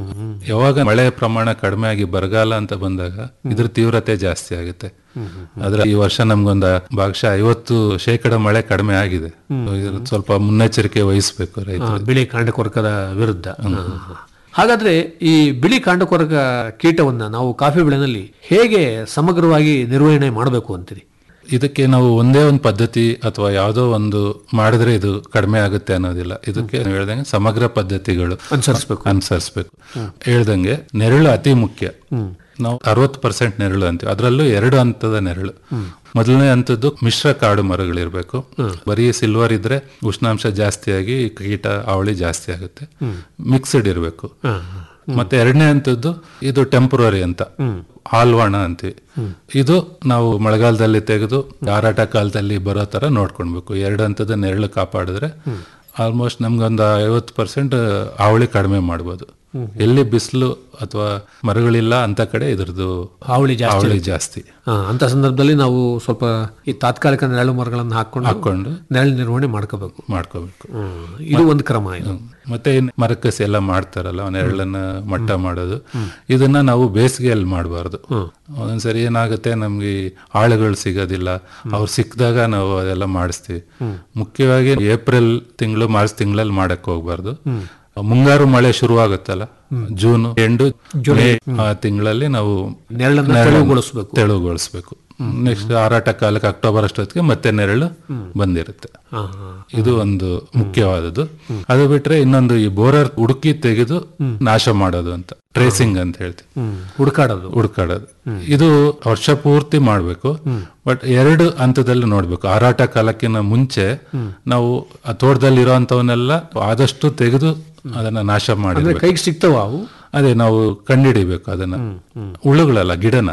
ಯಾವಾಗ ಮಳೆ ಪ್ರಮಾಣ ಕಡಿಮೆ ಆಗಿ ಬರಗಾಲ ಅಂತ ಬಂದಾಗ ಇದ್ರ ತೀವ್ರತೆ ಜಾಸ್ತಿ ಆಗುತ್ತೆ ಆದ್ರೆ ಈ ವರ್ಷ ನಮ್ಗೊಂದ ಭಾಗಶಃ ಐವತ್ತು ಶೇಕಡ ಮಳೆ ಕಡಿಮೆ ಆಗಿದೆ ಇದ್ರ ಸ್ವಲ್ಪ ಮುನ್ನೆಚ್ಚರಿಕೆ ವಹಿಸ್ಬೇಕು ಆ, ರೈತರು ಬಿಳಿ ಕಾಂಡ ಕೊರಕದ ವಿರುದ್ಧ ಹಾಗಾದ್ರೆ ಈ ಬಿಳಿ ಕಾಂಡ ಕೊರಕ ಕೀಟವನ್ನ ನಾವು ಕಾಫಿ ಬೆಳೆನಲ್ಲಿ ಹೇಗೆ ಸಮಗ್ರವಾಗಿ ನಿರ್ವಹಣೆ ಮಾಡಬೇಕು ಅಂತೀರಿ ಇದಕ್ಕೆ ನಾವು ಒಂದೇ ಒಂದು ಪದ್ಧತಿ ಅಥವಾ ಯಾವುದೋ ಒಂದು ಮಾಡಿದ್ರೆ ಇದು ಕಡಿಮೆ ಆಗುತ್ತೆ ಅನ್ನೋದಿಲ್ಲ ಇದಕ್ಕೆ ನೀವು ಹೇಳ್ದಂಗೆ ಸಮಗ್ರ ಪದ್ಧತಿಗಳು ಅನುಸರಿಸ್ಬೇಕು ಅನುಸರಿಸ್ಬೇಕು ಹೇಳ್ದಂಗೆ ನೆರಳು ಅತಿ ಮುಖ್ಯ ನಾವು ಅರವತ್ತು ಪರ್ಸೆಂಟ್ ನೆರಳು ಅಂತೀವಿ ಅದರಲ್ಲೂ ಎರಡು ಹಂತದ ನೆರಳು ಮೊದಲನೇ ಹಂತದ್ದು ಮಿಶ್ರ ಕಾಡು ಮರಗಳಿರ್ಬೇಕು ಬರೀ ಸಿಲ್ವರ್ ಇದ್ರೆ ಉಷ್ಣಾಂಶ ಜಾಸ್ತಿಯಾಗಿ ಕೀಟ ಅವಳಿ ಜಾಸ್ತಿ ಆಗುತ್ತೆ ಮಿಕ್ಸ್ಡ್ ಇರಬೇಕು ಮತ್ತೆ ಎರಡನೇ ಹಂತದ್ದು ಇದು ಟೆಂಪರರಿ ಅಂತ ಹಾಲ್ವಾಣ ಅಂತೀವಿ ಇದು ನಾವು ಮಳೆಗಾಲದಲ್ಲಿ ತೆಗೆದು ಹಾರಾಟ ಕಾಲದಲ್ಲಿ ಬರೋ ತರ ನೋಡ್ಕೊಳ್ಬೇಕು ಎರಡು ಹಂತದ ನೆರಳು ಕಾಪಾಡಿದ್ರೆ ಆಲ್ಮೋಸ್ಟ್ ನಮ್ಗೊಂದು ಐವತ್ತು ಪರ್ಸೆಂಟ್ ಅವಳಿ ಕಡಿಮೆ ಮಾಡ್ಬೋದು ಎಲ್ಲಿ ಬಿಸಿಲು ಅಥವಾ ಮರಗಳಿಲ್ಲ ಅಂತ ಕಡೆ ಇದ್ರದ್ದು ಹಾವಳಿ ಜಾಸ್ತಿ ಅವಳಿ ಇರುತ್ತೆ. ಜಾಸ್ತಿ ಆ, ಅಂತ ಸಂದರ್ಭದಲ್ಲಿ ನಾವು ಸ್ವಲ್ಪ ಈ ತಾತ್ಕಾಲಿಕ ನೆರಳು ಮರಗಳನ್ನು ಹಾಕೊಂಡು ಹಾಕೊಂಡು ನೆರಳು ನಿರ್ವಹಣೆ ಮಾಡ್ಕೋಬೇಕು ಮಾಡ್ಕೋಬೇಕು ಇದು ಒಂದು ಕ್ರಮ ಇದು ಮತ್ತೆ ಏನ್ ಮರಕ್ಕಸಿ ಎಲ್ಲ ಮಾಡ್ತಾರಲ್ಲ ನೆರಳನ್ನ ಮಟ್ಟ ಮಾಡೋದು ಇದನ್ನ ನಾವು ಬೇಸಿಗೆಯಲ್ಲಿ ಮಾಡಬಾರ್ದು ಒಂದೊಂದ್ಸರಿ ಏನಾಗುತ್ತೆ ನಮ್ಗೆ ಈ ಆಳುಗಳು ಸಿಗೋದಿಲ್ಲ ಅವ್ರು ಸಿಕ್ಕಿದಾಗ ನಾವು ಅದೆಲ್ಲ ಮಾಡಿಸ್ತೀವಿ ಮುಖ್ಯವಾಗಿ ಏಪ್ರಿಲ್ ತಿಂಗಳು ಮಾರ್ಚ್ ತಿಂಗಳಲ್ಲಿ ಮಾಡಕ್ ಹೋಗ್ಬಾರ್ದು ಮುಂಗಾರು ಮಳೆ ಶುರುವಾಗುತ್ತಲ್ಲ ಜೂನ್ ಎಂಡು ಮೇ ಆ ತಿಂಗಳಲ್ಲಿ ನಾವು ನೆರಳನ್ನ ನೆರಳನ್ನ ತೆಳುವುಗೊಳಿಸ್ಬೇಕು. ತೆಳುವುಗೊಳಿಸ್ಬೇಕು ನೆಕ್ಸ್ಟ್ ಹಾರಾಟ ಕಾಲಕ್ಕೆ ಅಕ್ಟೋಬರ್ ಅಷ್ಟೊತ್ತಿಗೆ ಮತ್ತೆ ನೆರಳು ಬಂದಿರುತ್ತೆ ಆ, ಆ. ಇದು ಒಂದು ಮುಖ್ಯವಾದದ್ದು ಅದು ಬಿಟ್ರೆ ಇನ್ನೊಂದು ಈ ಬೋರರ್ ಹುಡುಕಿ ತೆಗೆದು ನಾಶ ಮಾಡೋದು ಅಂತ ಟ್ರೇಸಿಂಗ್ ಅಂತ ಹೇಳ್ತೀವಿ ಹ್ಮ್ ಹುಡುಕಾಡೋದು ಹುಡುಕಾಡೋದು ಇದು ವರ್ಷ ಪೂರ್ತಿ ಮಾಡ್ಬೇಕು ಬಟ್ ಎರಡು ಹಂತದಲ್ಲಿ ನೋಡ್ಬೇಕು ಹಾರಾಟ ಕಾಲಕ್ಕಿಂತ ಮುಂಚೆ ನಾವು ಆ ತೋಟದಲ್ಲಿ ಇರೋಂಥವನ್ನೆಲ್ಲ ಆದಷ್ಟು ತೆಗೆದು ಅದನ್ನ ನಾಶ ಅಂದ್ರೆ ಮಾಡಿ ಕೈಗೆ ಸಿಗ್ತಾವ ಅವು ಅದೇ ನಾವು ಕಂಡಿಡಿಬೇಕು ಅದನ್ನ ಹುಳುಗಳಲ್ಲ ಗಿಡನ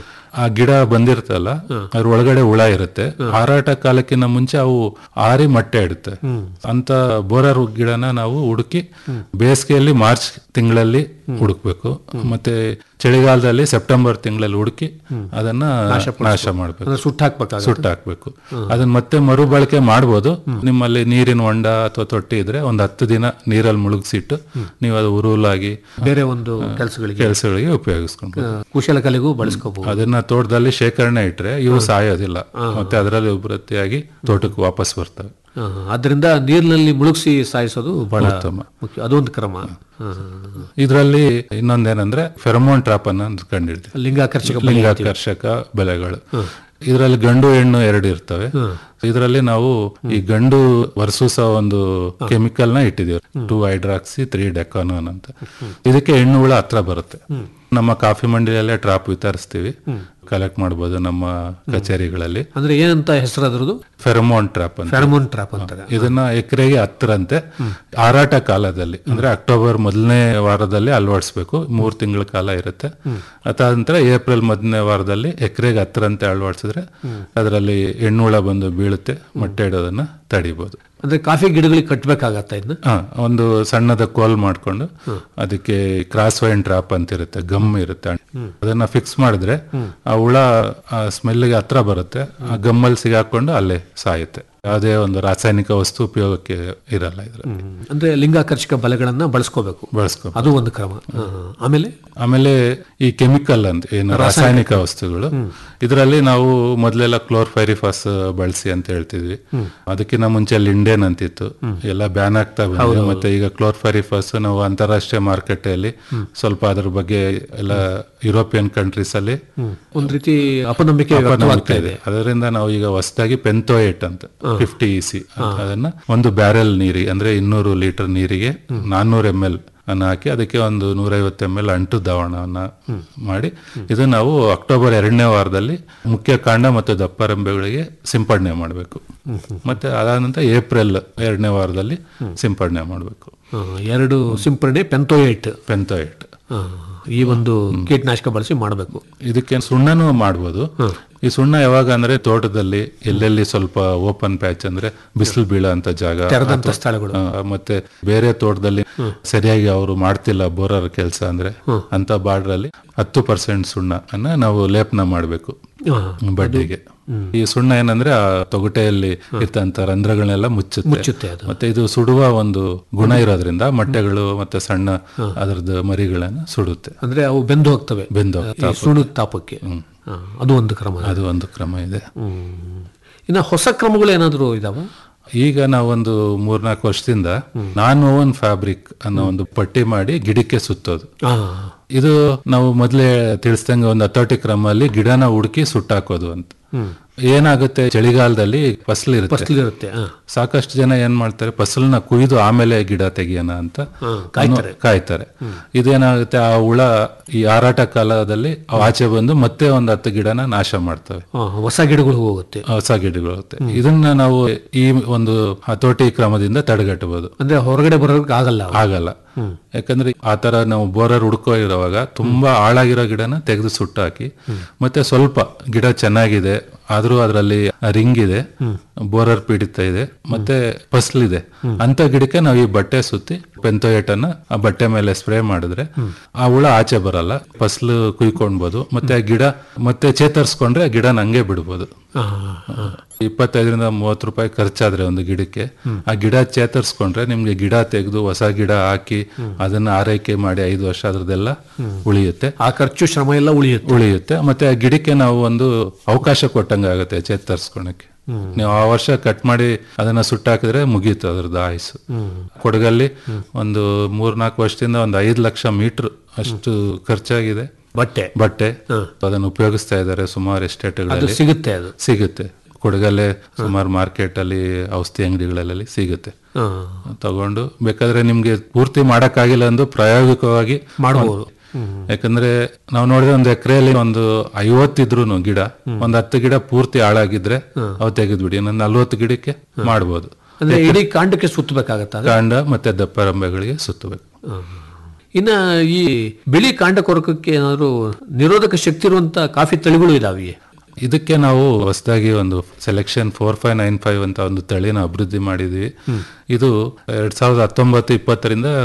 ಆ ಗಿಡ ಬಂದಿರ್ತಲ್ಲ ಅದ್ರ ಒಳಗಡೆ ಹುಳ ಇರುತ್ತೆ ಹಾರಾಟ ಕಾಲಕ್ಕಿಂತ ಮುಂಚೆ ಅವು ಆರಿ ಮೊಟ್ಟೆ ಇಡುತ್ತೆ ಅಂತ ಬೋರರ್ ಗಿಡನ ನಾವು ಹುಡುಕಿ ಬೇಸಿಗೆಯಲ್ಲಿ ಮಾರ್ಚ್ ತಿಂಗಳಲ್ಲಿ ಹುಡುಕ್ಬೇಕು ಮತ್ತೆ ಚಳಿಗಾಲದಲ್ಲಿ ಸೆಪ್ಟೆಂಬರ್ ತಿಂಗಳಲ್ಲಿ ಹುಡುಕಿ ಅದನ್ನ ನಾಶ ಮಾಡ್ಬೇಕು ಅಂದ್ರೆ ಸುಟ್ಟು ಹಾಕ್ಬೇಕಾಗುತ್ತೆ ಸುಟ್ಟು ಹಾಕ್ಬೇಕು ಅದನ್ನ ಮತ್ತೆ ಮರುಬಳಕೆ ಮಾಡ್ಬೋದು ನಿಮ್ಮಲ್ಲಿ ನೀರಿನ ಹೊಂಡ ಅಥವಾ ತೊಟ್ಟಿ ಇದ್ರೆ ಒಂದ್ ಹತ್ತು ದಿನ ನೀರಲ್ಲಿ ಮುಳುಗಿಸಿಟ್ಟು ನೀವು ಅದು ಉರುಲಾಗಿ ಬೇರೆ ಒಂದು ಕೆಲಸಗಳಿಗೆ ಕೆಲಸಗಳಿಗೆ ಉಪಯೋಗಿಸ್ಕೊಂಡು ಕುಶಲಕಲೆಗೂ ಬಳಸ್ಕೋಬಹುದು ಅದನ್ನ ತೋಟದಲ್ಲಿ ಶೇಖರಣೆ ಇಟ್ರೆ ಇವು ಸಾಯೋದಿಲ್ಲ ಮತ್ತೆ ಅದರಲ್ಲಿ ಉತ್ಪತ್ತಿಯಾಗಿ ತೋಟಕ್ಕೆ ವಾಪಸ್ ಬರ್ತವೆ ಆ, ಅದರಿಂದ ನೀರಿನಲ್ಲಿ ಮುಳುಗಿಸಿ ಸಾಯಿಸೋದು ಬಹಳ ಉತ್ತಮ. ಮುಖ್ಯ ಅದೊಂದು ಕ್ರಮ ಆ, ಇದರಲ್ಲಿ ಇನ್ನೊಂದೇನಂದ್ರೆ ಫೆರಮೋನ್ ಟ್ರಾಪ್ ಅನ್ನು ಕಂಡಿಡ್ತೀವಿ ಲಿಂಗಾಕರ್ಷಕ ಬಲೆ ಲಿಂಗಾಕರ್ಷಕ ಬೆಳೆಗಳು ಇದರಲ್ಲಿ ಗಂಡು ಹೆಣ್ಣು ಎರಡು ಇರ್ತವೆ ಇದರಲ್ಲಿ ನಾವು ಈ ಗಂಡು ವರ್ಸೂಸ ಒಂದು ಕೆಮಿಕಲ್ ನ ಇಟ್ಟಿದ್ದೀವಿ ಟೂ ಹೈಡ್ರಾಕ್ಸಿ ತ್ರೀ ಡೆಕಾನೋನ್ ಅಂತ ಇದಕ್ಕೆ ಹೆಣ್ಣು ಹುಳ ಹತ್ರ ಬರುತ್ತೆ ನಮ್ಮ ಕಾಫಿ ಮಂಡಿಯಲ್ಲೇ ಟ್ರಾಪ್ ವಿತರಿಸ್ತೀವಿ ಕಲೆಕ್ಟ್ ಮಾಡ್ಬೋದು ನಮ್ಮ ಕಚೇರಿಗಳಲ್ಲಿ ಅಂದ್ರೆ ಏನಂತ ಹೆಸರು ಅದ್ರದ್ದು ಫೆರಮೋನ್ ಟ್ರಾಪ್ ಅಂತ ಫೆರಮೋನ್ ಟ್ರಾಪ್ ಅಂತಾರೆ ಇದನ್ನ ಎಕರೆಗೆ ಹತ್ತರಂತೆ ಹಾರಾಟ ಕಾಲದಲ್ಲಿ ಅಂದ್ರೆ ಅಕ್ಟೋಬರ್ ಮೊದಲನೇ ವಾರದಲ್ಲಿ ಅಳವಡಿಸ್ಬೇಕು ಮೂರ್ ತಿಂಗಳ ಕಾಲ ಇರುತ್ತೆ ಅದಾದ ನಂತರ ಏಪ್ರಿಲ್ ಮೊದಲನೇ ವಾರದಲ್ಲಿ ಎಕರೆಗೆ ಹತ್ತರಂತೆ ಅಳವಡಿಸಿದ್ರೆ ಅದರಲ್ಲಿ ಹೆಣ್ಣುಳ ಬಂದು ಬೀಳುತ್ತೆ ಮೊಟ್ಟೆ ಇಡೋದನ್ನ ತಡಿಬಹುದು ಅಂದ್ರೆ ಕಾಫಿ ಗಿಡಗಳಿಗೆ ಕಟ್ಟಬೇಕಾಗತ್ತ ಇದನ್ನ ಹ, ಒಂದು ಸಣ್ಣದ ಕೋಲ್ ಮಾಡ್ಕೊಂಡು ಅದಕ್ಕೆ ಕ್ರಾಸ್ ವೈನ್ ಟ್ರಾಪ್ ಅಂತ ಇರುತ್ತೆ ಗಮ್ ಇರುತ್ತೆ ಅದನ್ನ ಫಿಕ್ಸ್ ಮಾಡಿದ್ರೆ ಆ ಹುಳ ಸ್ಮೆಲ್ಗೆ ಹತ್ರ ಬರುತ್ತೆ ಆ ಗಮ್ಮಲ್ಲಿ ಸಿಗಾಕೊಂಡು ಅಲ್ಲೇ ಸಾಯುತ್ತೆ ಯಾವುದೇ ಒಂದು ರಾಸಾಯನಿಕ ವಸ್ತು ಉಪಯೋಗಕ್ಕೆ ಇರಲ್ಲ ಇದ್ರ ಅಂದ್ರೆ ಲಿಂಗಾಕರ್ಷಕ ಬಲೆಗಳನ್ನ ಬಳಸ್ಕೋಬೇಕು ಬಳಸ್ಕೊ ಅದು ಒಂದು ಕ್ರಮ ಆ, ಆಮೇಲೆ ಆಮೇಲೆ ಈ ಕೆಮಿಕಲ್ ಅಂತ ಏನು ರಾಸಾಯನಿಕ ವಸ್ತುಗಳು ಇದರಲ್ಲಿ ನಾವು ಮೊದಲೆಲ್ಲ ಕ್ಲೋರ್ಫೈರಿಫಾಸ್ ಬಳಸಿ ಅಂತ ಹೇಳ್ತಿದ್ವಿ ಅದಕ್ಕಿಂತ ಮುಂಚೆ ಲಿಂಡೇನ್ ಅಂತಿತ್ತು ಎಲ್ಲ ಬ್ಯಾನ್ ಆಗ್ತಾ ಬಂದಿದೆ ಮತ್ತೆ ಈಗ ಕ್ಲೋರ್ಫೈರಿಫಾಸ್ ನಾವು ಅಂತಾರಾಷ್ಟ್ರೀಯ ಮಾರ್ಕೆಟ್ ಅಲ್ಲಿ ಸ್ವಲ್ಪ ಅದ್ರ ಬಗ್ಗೆ ಎಲ್ಲ ಯುರೋಪಿಯನ್ ಕಂಟ್ರೀಸ್ ಅಲ್ಲಿ ಒಂದ್ ರೀತಿ ಅಪನಂಬಿಕೆ ಅಪನಂಬಿಕೆ ವ್ಯಕ್ತವಾಗ್ತಾ ಇದೆ ಇದೆ ಅದರಿಂದ ನಾವು ಈಗ ಹೊಸದಾಗಿ ಪೆಂತೋಯೇಟ್ ಅಂತ ಫಿಫ್ಟಿ ಇ ಸಿ ಅದನ್ನ ಒಂದು ಬ್ಯಾರೆಲ್ ನೀರಿಗೆ ಅಂದ್ರೆ ಇನ್ನೂರು ಲೀಟರ್ ನೀರಿಗೆ ನಾನ್ನೂರು ಎಂ ಎಲ್ ಅನ್ನ ಹಾಕಿ ಅದಕ್ಕೆ ಒಂದು ನೂರೈವತ್ತು ಎಂ ಎಲ್ ಅಂಟು ದ್ರಾವಣವನ್ನ ಮಾಡಿ ಇದು ನಾವು ಅಕ್ಟೋಬರ್ ಎರಡನೇ ವಾರದಲ್ಲಿ ಮುಖ್ಯ ಕಾಂಡ ಮತ್ತು ದಪ್ಪರೆಂಬೆಗಳಿಗೆ ಸಿಂಪಡಣೆ ಮಾಡಬೇಕು ಮತ್ತೆ ಅದಾದ ನಂತರ ಏಪ್ರಿಲ್ ಎರಡನೇ ವಾರದಲ್ಲಿ ಸಿಂಪಡಣೆ ಮಾಡಬೇಕು ಆ, ಎರಡು ಸಿಂಪರಣೆ ಪೆಂತೋಯೇಟ್ ಪೆಂತೋಯೇಟ್ ಆ, ಈ ಒಂದು ಕೀಟನಾಶಕ ಬಳಸಿ ಮಾಡಬೇಕು ಇದಕ್ಕೆ ಸುಣ್ಣನೂ ಮಾಡ್ಬೋದು ಈ ಸುಣ್ಣ ಯಾವಾಗ ಅಂದ್ರೆ ತೋಟದಲ್ಲಿ ಎಲ್ಲೆಲ್ಲಿ ಸ್ವಲ್ಪ ಓಪನ್ ಪ್ಯಾಚ್ ಅಂದ್ರೆ ಬಿಸಿಲು ಬೀಳೋ ಅಂತ ಜಾಗ ತೆರೆದಂತ ಅಥವಾ- ಸ್ಥಳಗಳು. ಆ, ಮತ್ತೆ ಬೇರೆ ತೋಟದಲ್ಲಿ ಸರಿಯಾಗಿ ಅವರು ಮಾಡ್ತಿಲ್ಲ ಬೋರರ್ ಕೆಲಸ ಅಂದ್ರೆ ಅಂತ ಬಾರ್ಡ್ರಲ್ಲಿ ಹತ್ತು ಪರ್ಸೆಂಟ್ ಸುಣ್ಣ ಅನ್ನ ನಾವು ಲೇಪನ ಮಾಡಬೇಕು ಬಡ್ಡಿಗೆ ಈ ಸುಣ್ಣ ಏನಂದ್ರೆ ಆ ತೊಗಟೆಯಲ್ಲಿ ಇರ್ತಂತ ರಂಧ್ರಗಳನ್ನೆಲ್ಲ ಮುಚ್ಚುತ್ತೆ ಮುಚ್ಚುತ್ತೆ ಅದು. ಮತ್ತೆ ಇದು ಸುಡುವ ಒಂದು ಗುಣ ಇರೋದ್ರಿಂದ ಮೊಟ್ಟೆಗಳು ಮತ್ತೆ ಸಣ್ಣ ಅದರದ್ದು ಮರಿಗಳನ್ನ ಸುಡುತ್ತೆ ಅಂದ್ರೆ ಅವು ಬೆಂದು ಹೋಗ್ತವೆ ಬೆಂದು ಈ ಸುಣ್ಣದ ತಾಪಕ್ಕೆ ಆ, ಅದು ಒಂದು ಕ್ರಮ ಅದು ಒಂದು ಕ್ರಮ ಇದೆ ಹ್ಮ್. ಇನ್ನ ಹೊಸ ಕ್ರಮಗಳು ಏನಾದ್ರು ಇದಾವ ಈಗ ನಾವೊಂದು ಮೂರ್ನಾಲ್ಕು ವರ್ಷದಿಂದ ನಾನ್ ಓವನ್ ಫ್ಯಾಬ್ರಿಕ್ ಅನ್ನೋ ಒಂದು ಪಟ್ಟಿ ಮಾಡಿ ಗಿಡಕ್ಕೆ ಸುತ್ತೋದು ಆ, ಇದು ನಾವು ಮೊದಲೇ ತಿಳಿಸ್ದಂಗೆ ಒಂದು ಹತೋಟಿ ಕ್ರಮದಲ್ಲಿ ಗಿಡನ ಹುಡುಕಿ ಸುಟ್ಟಾಕೋದು ಅಂತ ಏನಾಗುತ್ತೆ ಚಳಿಗಾಲದಲ್ಲಿ ಫಸಲು ಇರುತ್ತೆ ಫಸಲಿರುತ್ತೆ ಆ. ಸಾಕಷ್ಟು ಜನ ಏನ್ ಮಾಡ್ತಾರೆ ಫಸಲನ್ನ ಕುಯ್ದು ಆಮೇಲೆ ಗಿಡ ತೆಗಿಯೋಣ ಅಂತ ಕಾಯ್ತಾರೆ. ಕಾಯ್ತಾರೆ ಇದೇನಾಗುತ್ತೆ ಆ ಹುಳ ಈ ಹಾರಾಟ ಕಾಲದಲ್ಲಿ ಅವು ಆಚೆ ಬಂದು ಮತ್ತೆ ಒಂದು ಹತ್ತು ಗಿಡನ ನಾಶ ಮಾಡ್ತವೆ ಆ, ಹೊಸ ಗಿಡಗಳು ಹೋಗುತ್ತೆ ಹೊಸ ಗಿಡಗಳು ಹೋಗುತ್ತೆ ಇದನ್ನ ನಾವು ಈ ಒಂದು ಹತೋಟಿ ಕ್ರಮದಿಂದ ತಡೆಗಟ್ಟಬಹುದು ಅಂದ್ರೆ ಹೊರಗಡೆ ಬರೋರ್ಗೆ ಆಗಲ್ಲ ಅವು. ಆಗಲ್ಲ ಯಾಕಂದ್ರೆ ಆ ತರ ನಾವು ಬೋರರ್ ಹುಡ್ಕೋ ಇರುವಾಗ ತುಂಬಾ ಆಳಾಗಿರೋ ಗಿಡನ ತೆಗೆದು ಸುಟ್ಟಾಕಿ ಮತ್ತೆ ಸ್ವಲ್ಪ ಗಿಡ ಚೆನ್ನಾಗಿದೆ ಆದ್ರೂ ಅದರಲ್ಲಿ ರಿಂಗ್ ಇದೆ ಬೋರರ್ ಪೀಡಿತ ಇದೆ ಮತ್ತೆ ಫಸಲಿದೆ ಅಂತ ಗಿಡಕ್ಕೆ ನಾವು ಈ ಬಟ್ಟೆ ಸುತ್ತಿ ಪೆಂತೋಯೇಟ್ ಅನ್ನ ಆ ಬಟ್ಟೆ ಮೇಲೆ ಸ್ಪ್ರೇ ಮಾಡಿದ್ರೆ ಆ ಹುಳ ಆಚೆ ಬರಲ್ಲ ಫಸಲು ಕುಯ್ಕೊಳ್ಬಹುದು ಮತ್ತೆ ಆ ಗಿಡ ಮತ್ತೆ ಚೇತರಿಸ್ಕೊಂಡ್ರೆ ಆ ಗಿಡ ನಂಗೆ ಬಿಡ್ಬೋದು ಆ, ಆ. ಇಪ್ಪತ್ತೈದರಿಂದ ಮೂವತ್ತು ರೂಪಾಯಿ ಖರ್ಚಾದ್ರೆ ಒಂದು ಗಿಡಕ್ಕೆ ಆ ಗಿಡ ಚೇತರಿಸ್ಕೊಂಡ್ರೆ ನಿಮ್ಗೆ ಗಿಡ ತೆಗೆದು ಹೊಸ ಗಿಡ ಹಾಕಿ ಅದನ್ನ ಆರೈಕೆ ಮಾಡಿ ಐದು ವರ್ಷ ಅದ್ರದ್ದೆಲ್ಲ ಉಳಿಯುತ್ತೆ ಆ ಖರ್ಚು ಶ್ರಮ ಎಲ್ಲ ಉಳಿಯುತ್ತೆ ಉಳಿಯುತ್ತೆ ಮತ್ತೆ ಆ ಗಿಡಕ್ಕೆ ನಾವು ಒಂದು ಅವಕಾಶ ಕೊಟ್ಟಂಗೆ ಆಗುತ್ತೆ ಚೇತರಿಸ್ಕೊಳಕ್ಕೆ ನೀವು ಆ ವರ್ಷ ಕಟ್ ಮಾಡಿ ಅದನ್ನ ಸುಟ್ಟಾಕಿದ್ರೆ ಮುಗೀತು ಅದ್ರದ್ದು ಆಯುಸ್ಸು ಕೊಡಗಲ್ಲಿ ಒಂದು ಮೂರ್ನಾಲ್ಕು ವರ್ಷದಿಂದ ಒಂದು ಐದು ಲಕ್ಷ ಮೀಟರ್ ಅಷ್ಟು ಖರ್ಚಾಗಿದೆ ಬಟ್ಟೆ ಬಟ್ಟೆ ಅದನ್ನು ಉಪಯೋಗಿಸ್ತಾ ಇದ್ದಾರೆ ಸುಮಾರು ಅದು ಎಸ್ಟೇಟ್ಗಳಲ್ಲಿ ಸಿಗುತ್ತೆ ಅದು ಸಿಗುತ್ತೆ ಕೊಡಗಲ್ಲೇ ಸುಮಾರು ಮಾರ್ಕೆಟ್ ಅಲ್ಲಿ ಔಷಧಿ ಅಂಗಡಿಗಳಲ್ಲಿ ಸಿಗುತ್ತೆ ಆ, ತಗೊಂಡು ಬೇಕಾದ್ರೆ ನಿಮ್ಗೆ ಪೂರ್ತಿ ಮಾಡಕ್ಕಾಗಿಲ್ಲ ಅಂದು ಪ್ರಾಯೋಗಿಕವಾಗಿ ಮಾಡ್ಬೋದು. ಯಾಕಂದ್ರೆ ನಾವು ನೋಡಿದ್ರೆ ಒಂದು ಎಕರೆಯಲ್ಲಿ ಒಂದು ಐವತ್ತಿದ್ರು ಗಿಡ ಒಂದ್ ಹತ್ತು ಗಿಡ ಪೂರ್ತಿ ಹಾಳಾಗಿದ್ರೆ ಅವು ತೆಗೆದ್ಬಿಡಿ ಇನ್ನೊಂದು ನಲ್ವತ್ತು ಗಿಡಕ್ಕೆ ಮಾಡ್ಬೋದು ಅಂದ್ರೆ ಇಡೀ ಕಾಂಡಕ್ಕೆ ಸುತ್ತಬೇಕಾಗತ್ತ ಅದು? ಕಾಂಡ ಮತ್ತೆ ದಪ್ಪರಂಬೆಗಳಿಗೆ ಸುತ್ತಬೇಕು ಆ. ಇನ್ನ ಈ ಬಿಳಿ ಕಾಂಡ ಕೊರಕಕ್ಕೆ ಏನಾದ್ರು ನಿರೋಧಕ ಶಕ್ತಿ ಇರುವಂತ ಕಾಫಿ ತಳಿಗಳು ಇದಾವೆ ಇದಕ್ಕೆ ನಾವು ಹೊಸದಾಗಿ ಒಂದು selection four five nine five ಅಂತ ಒಂದು ತಳಿನ ಅಭಿವೃದ್ಧಿ ಮಾಡಿದ್ವಿ ಇದು ಎರಡ್ ಸಾವಿರದ ಹತ್ತೊಂಬತ್ತು ಇಪ್ಪತ್ತರಿಂದ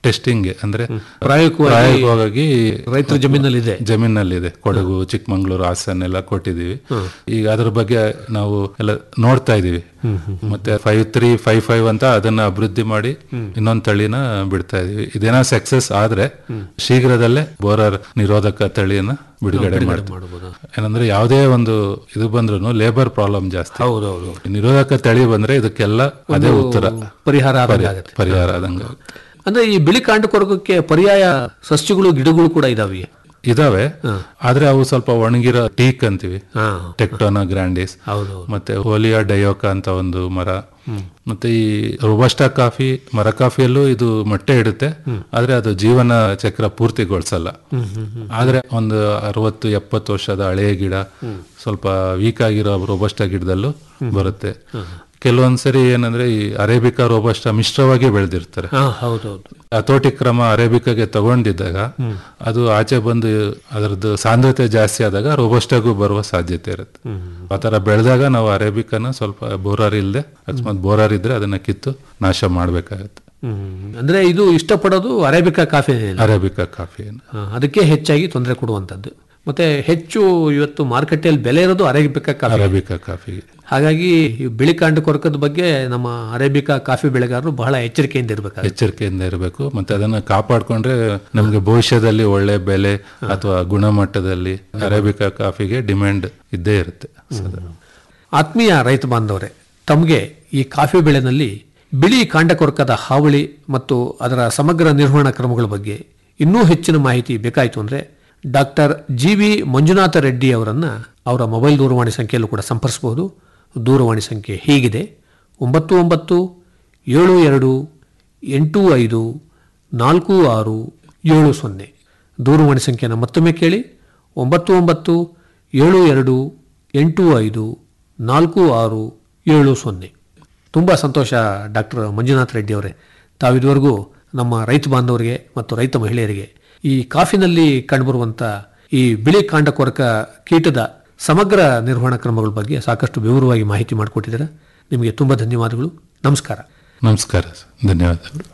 ಟೆಸ್ಟಿಂಗ್ ಅಂದ್ರೆ ಪ್ರಾಯೋಗಿಕವಾಗಿ ಪ್ರಾಯೋಗಿಕವಾಗಿ ರೈತರ ಜಮೀನಲ್ಲಿದೆ. ಜಮೀನಲ್ಲಿದೆ ಕೊಡಗು ಚಿಕ್ಕಮಂಗ್ಳೂರು ಹಾಸನ ಎಲ್ಲ ಕೊಟ್ಟಿದೀವಿ ಈಗ ಅದ್ರ ಬಗ್ಗೆ ನಾವು ಎಲ್ಲ ನೋಡ್ತಾ ಇದೀವಿ ಮತ್ತೆ ಫೈವ್ ತ್ರೀ ಫೈವ್ ಫೈವ್ ಅಂತ ಅದನ್ನ ಅಭಿವೃದ್ಧಿ ಮಾಡಿ ಇನ್ನೊಂದ್ ತಳಿನ ಬಿಡ್ತಾ ಇದೀವಿ ಇದೇನೋ ಸಕ್ಸಸ್ ಆದ್ರೆ ಶೀಘ್ರದಲ್ಲೇ ಬೋರರ್ ನಿರೋಧಕ ತಳಿಯನ್ನ ಬಿಡುಗಡೆ ಮಾಡ್ತೀವಿ ಏನಂದ್ರೆ ಯಾವುದೇ ಒಂದು ಇದು ಬಂದ್ರು ಲೇಬರ್ ಪ್ರಾಬ್ಲಮ್ ಜಾಸ್ತಿ ಹೌದೌದು ನಿರೋಧಕ ತಳಿ ಬಂದ್ರೆ ಇದಕ್ಕೆಲ್ಲ ಅದೇ ಉತ್ತರ ಪರಿಹಾರ ಆದಂಗೆ ಪರಿ- ಆಗತ್ತೆ. ಪರಿಹಾರ ಆದಂಗ ಅಂದ್ರೆ ಈ ಬಿಳಿ ಕಾಂಡ ಕೊರಕಕ್ಕೆ ಪರ್ಯಾಯ ಸಸ್ಯಗಳು ಗಿಡಗಳು ಕೂಡ ಇದಾವೆ ಇದಾವೆ ಆದ್ರೆ ಅವು ಸ್ವಲ್ಪ ಒಣಗಿರೋ ಟೀಕ್ ಅಂತೀವಿ ಹಾ. ಟೆಕ್ಟೋನಾ ಗ್ರಾಂಡಿಸ್ ಹೌದು ಮತ್ತೆ ಹೋಲಿಯಾ ಡಯೋಕ ಅಂತ ಒಂದು ಮರ ಮತ್ತೆ ಈ ರೋಬಸ್ಟಾ ಕಾಫಿ ಮರ ಕಾಫಿಯಲ್ಲೂ ಇದು ಮೊಟ್ಟೆ ಇಡುತ್ತೆ ಆದ್ರೆ ಅದು ಜೀವನ ಚಕ್ರ ಪೂರ್ತಿಗೊಳಿಸಲ್ಲ ಆದ್ರೆ ಒಂದು ಅರವತ್ತು ಎಪ್ಪತ್ತು ವರ್ಷದ ಹಳೆಯ ಗಿಡ ಸ್ವಲ್ಪ ವೀಕ್ ಆಗಿರೋ ರೋಬಸ್ಟಾ ಗಿಡದಲ್ಲೂ ಬರುತ್ತೆ ಕೆಲವೊಂದ್ಸರಿ ಏನಂದ್ರೆ ಈ ಅರೇಬಿಕಾ ರೋಬಸ್ಟಾ ಮಿಶ್ರವಾಗಿ ಬೆಳೆದಿರ್ತಾರೆ ಹಾ ಹೌದೌದು ಹತೋಟಿ ಕ್ರಮ ಅರೇಬಿಕಾಗೆ ತಗೊಂಡಿದ್ದಾಗ ಅದು ಆಚೆ ಬಂದು ಅದರದ್ದು ಸಾಂದ್ರತೆ ಜಾಸ್ತಿ ಆದಾಗ ರೋಬಸ್ಟಾಗೂ ಬರುವ ಸಾಧ್ಯತೆ ಇರುತ್ತೆ ಆತರ ಬೆಳೆದಾಗ ನಾವು ಅರೇಬಿಕನ ಸ್ವಲ್ಪ ಬೋರಾರ್ ಇಲ್ಲದೆ ಅಕಸ್ಮಾತ್ ಬೋರಾರ್ ಇದ್ರೆ ಅದನ್ನ ಕಿತ್ತು ನಾಶ ಮಾಡ್ಬೇಕಾಗತ್ತೆ ಹ್ಮ್. ಅಂದ್ರೆ ಇದು ಇಷ್ಟಪಡೋದು ಅರೇಬಿಕಾ ಕಾಫಿ ಅರೇಬಿಕಾ ಕಾಫಿಯನ್ನು ಅದಕ್ಕೆ ಹೆಚ್ಚಾಗಿ ತೊಂದರೆ ಕೊಡುವಂತದ್ದು ಮತ್ತೆ ಹೆಚ್ಚು ಇವತ್ತು ಮಾರುಕಟ್ಟೆಯಲ್ಲಿ ಬೆಲೆ ಇರೋದು ಅರೇಬಿಕಾ ಕಾಫಿ ಅರೇಬಿಕಾ ಕಾಫಿಗೆ ಹಾಗಾಗಿ ಈ ಬಿಳಿ ಕಾಂಡ ಕೊರಕದ ಬಗ್ಗೆ ನಮ್ಮ ಅರೇಬಿಕಾ ಕಾಫಿ ಬೆಳೆಗಾರರು ಬಹಳ ಎಚ್ಚರಿಕೆಯಿಂದ ಇರಬೇಕಾಗುತ್ತೆ ಎಚ್ಚರಿಕೆಯಿಂದ ಇರಬೇಕು ಮತ್ತೆ ಅದನ್ನ ಕಾಪಾಡ್ಕೊಂಡ್ರೆ ನಮ್ಗೆ ಭವಿಷ್ಯದಲ್ಲಿ ಒಳ್ಳೆ ಬೆಲೆ ಅಥವಾ ಗುಣಮಟ್ಟದಲ್ಲಿ ಅರೇಬಿಕಾ ಕಾಫಿಗೆ ಡಿಮ್ಯಾಂಡ್ ಇದ್ದೇ ಇರುತ್ತೆ ಸದಾ. ಆತ್ಮೀಯ ರೈತ ಬಾಂಧವರೇ ತಮಗೆ ಈ ಕಾಫಿ ಬೆಳೆನಲ್ಲಿ ಬಿಳಿ ಕಾಂಡಕೊರಕದ ಹಾವಳಿ ಮತ್ತು ಅದರ ಸಮಗ್ರ ನಿರ್ವಹಣಾ ಕ್ರಮಗಳ ಬಗ್ಗೆ ಇನ್ನೂ ಹೆಚ್ಚಿನ ಮಾಹಿತಿ ಬೇಕಾಯಿತು ಅಂದರೆ doctor G V Manjunatha Reddy ಅವರನ್ನು ಅವರ ಮೊಬೈಲ್ ದೂರವಾಣಿ ಸಂಖ್ಯೆಯಲ್ಲೂ ಕೂಡ ಸಂಪರ್ಸಬಹುದು ದೂರವಾಣಿ ಸಂಖ್ಯೆ ಹೀಗಿದೆ ಒಂಬತ್ತು ಒಂಬತ್ತು ಏಳು ಎರಡು ಎಂಟು ಐದು ನಾಲ್ಕು ಆರು ಏಳು ಸೊನ್ನೆ ದೂರವಾಣಿ ಸಂಖ್ಯೆಯನ್ನು ಮತ್ತೊಮ್ಮೆ ಕೇಳಿ ಒಂಬತ್ತು ಒಂಬತ್ತು ಏಳು ಎರಡು ಎಂಟು ಐದು ನಾಲ್ಕು ಆರು ಏಳು ಸೊನ್ನೆ ತುಂಬ ಸಂತೋಷ ಡಾಕ್ಟರ್ ಮಂಜುನಾಥ್ ರೆಡ್ಡಿ ಅವರೇ ತಾವಿದುವರೆಗೂ ನಮ್ಮ ರೈತ ಬಾಂಧವರಿಗೆ ಮತ್ತು ರೈತ ಮಹಿಳೆಯರಿಗೆ ಈ ಕಾಫಿನಲ್ಲಿ ಕಂಡುಬರುವಂಥ ಈ ಬಿಳಿ ಕಾಂಡ ಕೊರಕ ಕೀಟದ ಸಮಗ್ರ ನಿರ್ವಹಣಾ ಕ್ರಮಗಳ ಬಗ್ಗೆ ಸಾಕಷ್ಟು ವಿವರವಾಗಿ ಮಾಹಿತಿ ಮಾಡಿಕೊಟ್ಟಿದ್ದೀರಾ ನಿಮಗೆ ತುಂಬ ಧನ್ಯವಾದಗಳು ನಮಸ್ಕಾರ ನಮಸ್ಕಾರ ಸರ್. ಧನ್ಯವಾದಗಳು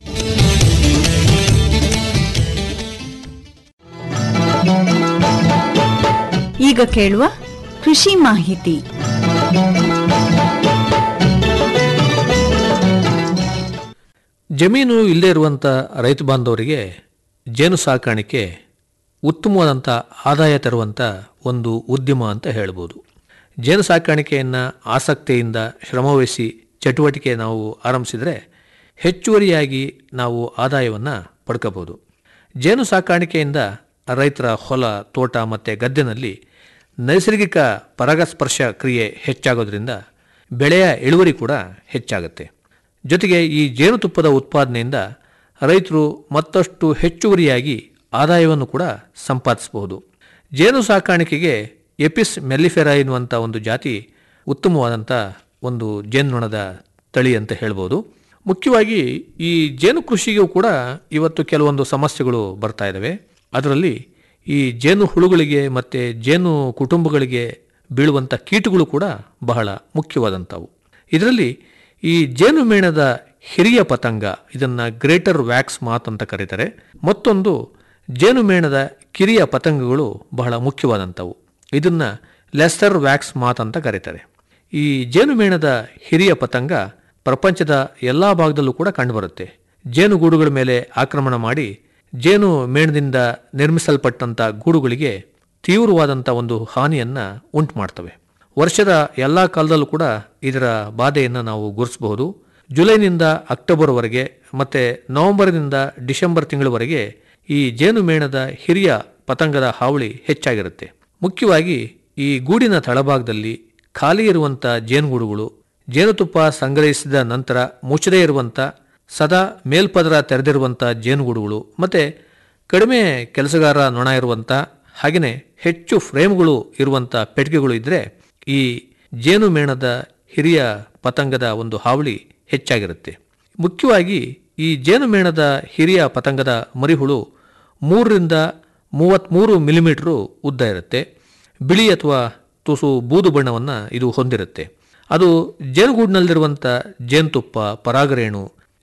ಈಗ ಕೇಳುವ ಕೃಷಿ ಮಾಹಿತಿ ಜಮೀನು ಇಲ್ಲದೇ ಇರುವಂಥ ರೈತ ಬಾಂಧವರಿಗೆ ಜೇನು ಸಾಕಾಣಿಕೆ ಉತ್ತಮವಾದಂಥ ಆದಾಯ ತರುವಂಥ ಒಂದು ಉದ್ಯಮ ಅಂತ ಹೇಳ್ಬೋದು ಜೇನು ಸಾಕಾಣಿಕೆಯನ್ನು ಆಸಕ್ತಿಯಿಂದ ಶ್ರಮವಹಿಸಿ ಚಟುವಟಿಕೆ ನಾವು ಆರಂಭಿಸಿದರೆ ಹೆಚ್ಚುವರಿಯಾಗಿ ನಾವು ಆದಾಯವನ್ನು ಪಡ್ಕೋಬೋದು ಜೇನು ಸಾಕಾಣಿಕೆಯಿಂದ ರೈತರ ಹೊಲ ತೋಟ ಮತ್ತು ಗದ್ದೆನಲ್ಲಿ ನೈಸರ್ಗಿಕ ಪರಾಗಸ್ಪರ್ಶ ಕ್ರಿಯೆ ಹೆಚ್ಚಾಗೋದ್ರಿಂದ ಬೆಳೆಯ ಇಳುವರಿ ಕೂಡ ಹೆಚ್ಚಾಗುತ್ತೆ ಜೊತೆಗೆ ಈ ಜೇನುತುಪ್ಪದ ಉತ್ಪಾದನೆಯಿಂದ ರೈತರು ಮತ್ತಷ್ಟು ಹೆಚ್ಚುವರಿಯಾಗಿ ಆದಾಯವನ್ನು ಕೂಡ ಸಂಪಾದಿಸಬಹುದು ಜೇನು ಸಾಕಾಣಿಕೆಗೆ ಎಪಿಸ್ ಮೆಲ್ಲಿಫೆರಾ ಎನ್ನುವಂಥ ಒಂದು ಜಾತಿ ಉತ್ತಮವಾದಂಥ ಒಂದು ಜೇನುನೊಣದ ತಳಿ ಅಂತ ಹೇಳ್ಬೋದು ಮುಖ್ಯವಾಗಿ ಈ ಜೇನು ಕೃಷಿಗೂ ಕೂಡ ಇವತ್ತು ಕೆಲವೊಂದು ಸಮಸ್ಯೆಗಳು ಬರ್ತಾ ಇದ್ದಾವೆ ಅದರಲ್ಲಿ ಈ ಜೇನು ಹುಳುಗಳಿಗೆ ಮತ್ತು ಜೇನು ಕುಟುಂಬಗಳಿಗೆ ಬೀಳುವಂಥ ಕೀಟಗಳು ಕೂಡ ಬಹಳ ಮುಖ್ಯವಾದಂಥವು ಇದರಲ್ಲಿ ಈ ಜೇನು ಮೇಣದ ಹಿರಿಯ ಪತಂಗ ಇದನ್ನು ಗ್ರೇಟರ್ ವ್ಯಾಕ್ಸ್ ಮಾತ್ ಅಂತ ಕರೀತಾರೆ ಮತ್ತೊಂದು ಜೇನು ಮೇಣದ ಕಿರಿಯ ಪತಂಗಗಳು ಬಹಳ ಮುಖ್ಯವಾದಂಥವು ಇದನ್ನು ಲೆಸ್ಸರ್ ವ್ಯಾಕ್ಸ್ ಮಾತ್ ಅಂತ ಕರೀತಾರೆ ಈ ಜೇನುಮೇಣದ ಹಿರಿಯ ಪತಂಗ ಪ್ರಪಂಚದ ಎಲ್ಲ ಭಾಗದಲ್ಲೂ ಕೂಡ ಕಂಡುಬರುತ್ತೆ ಜೇನುಗೂಡುಗಳ ಮೇಲೆ ಆಕ್ರಮಣ ಮಾಡಿ ಜೇನು ಮೇಣದಿಂದ ನಿರ್ಮಿಸಲ್ಪಟ್ಟಂಥ ಗೂಡುಗಳಿಗೆ ತೀವ್ರವಾದಂಥ ಒಂದು ಹಾನಿಯನ್ನು ಉಂಟು ಮಾಡ್ತವೆ ವರ್ಷದ ಎಲ್ಲ ಕಾಲದಲ್ಲೂ ಕೂಡ ಇದರ ಬಾಧೆಯನ್ನು ನಾವು ಗುರುತಿಸಬಹುದು ಜುಲೈನಿಂದ ಅಕ್ಟೋಬರ್ವರೆಗೆ ಮತ್ತು ನವೆಂಬರ್ನಿಂದ ಡಿಸೆಂಬರ್ ತಿಂಗಳವರೆಗೆ ಈ ಜೇನುಮೇಣದ ಹಿರಿಯ ಪತಂಗದ ಹಾವಳಿ ಹೆಚ್ಚಾಗಿರುತ್ತೆ ಮುಖ್ಯವಾಗಿ ಈ ಗೂಡಿನ ತಳಭಾಗದಲ್ಲಿ ಖಾಲಿ ಇರುವಂಥ ಜೇನುಗೂಡುಗಳು ಜೇನುತುಪ್ಪ ಸಂಗ್ರಹಿಸಿದ ನಂತರ ಮುಚ್ಚದೇ ಇರುವಂಥ ಸದಾ ಮೇಲ್ಪದರ ತೆರೆದಿರುವಂಥ ಜೇನುಗೂಡುಗಳು ಮತ್ತು ಕಡಿಮೆ ಕೆಲಸಗಾರ ನೊಣ ಇರುವಂಥ ಹಾಗೆಯೇ ಹೆಚ್ಚು ಫ್ರೇಮ್ಗಳು ಇರುವಂಥ ಪೆಟ್ಟಿಗೆಗಳು ಇದ್ದರೆ ಈ ಜೇನು ಮೇಣದ ಹಿರಿಯ ಪತಂಗದ ಒಂದು ಹಾವಳಿ ಹೆಚ್ಚಾಗಿರುತ್ತೆ ಮುಖ್ಯವಾಗಿ ಈ ಜೇನು ಮೇಣದ ಹಿರಿಯ ಪತಂಗದ ಮರಿಹುಳು ಮೂರರಿಂದ ಮೂವತ್ತ್ಮೂರು ಮಿಲಿಮೀಟ್ರು ಉದ್ದ ಇರುತ್ತೆ ಬಿಳಿ ಅಥವಾ ತುಸು ಬೂದು ಬಣ್ಣವನ್ನು ಇದು ಹೊಂದಿರುತ್ತೆ ಅದು ಜೇನುಗೂಡಿನಲ್ಲಿರುವಂಥ ಜೇನುತುಪ್ಪ ಪರಾಗರೇಣು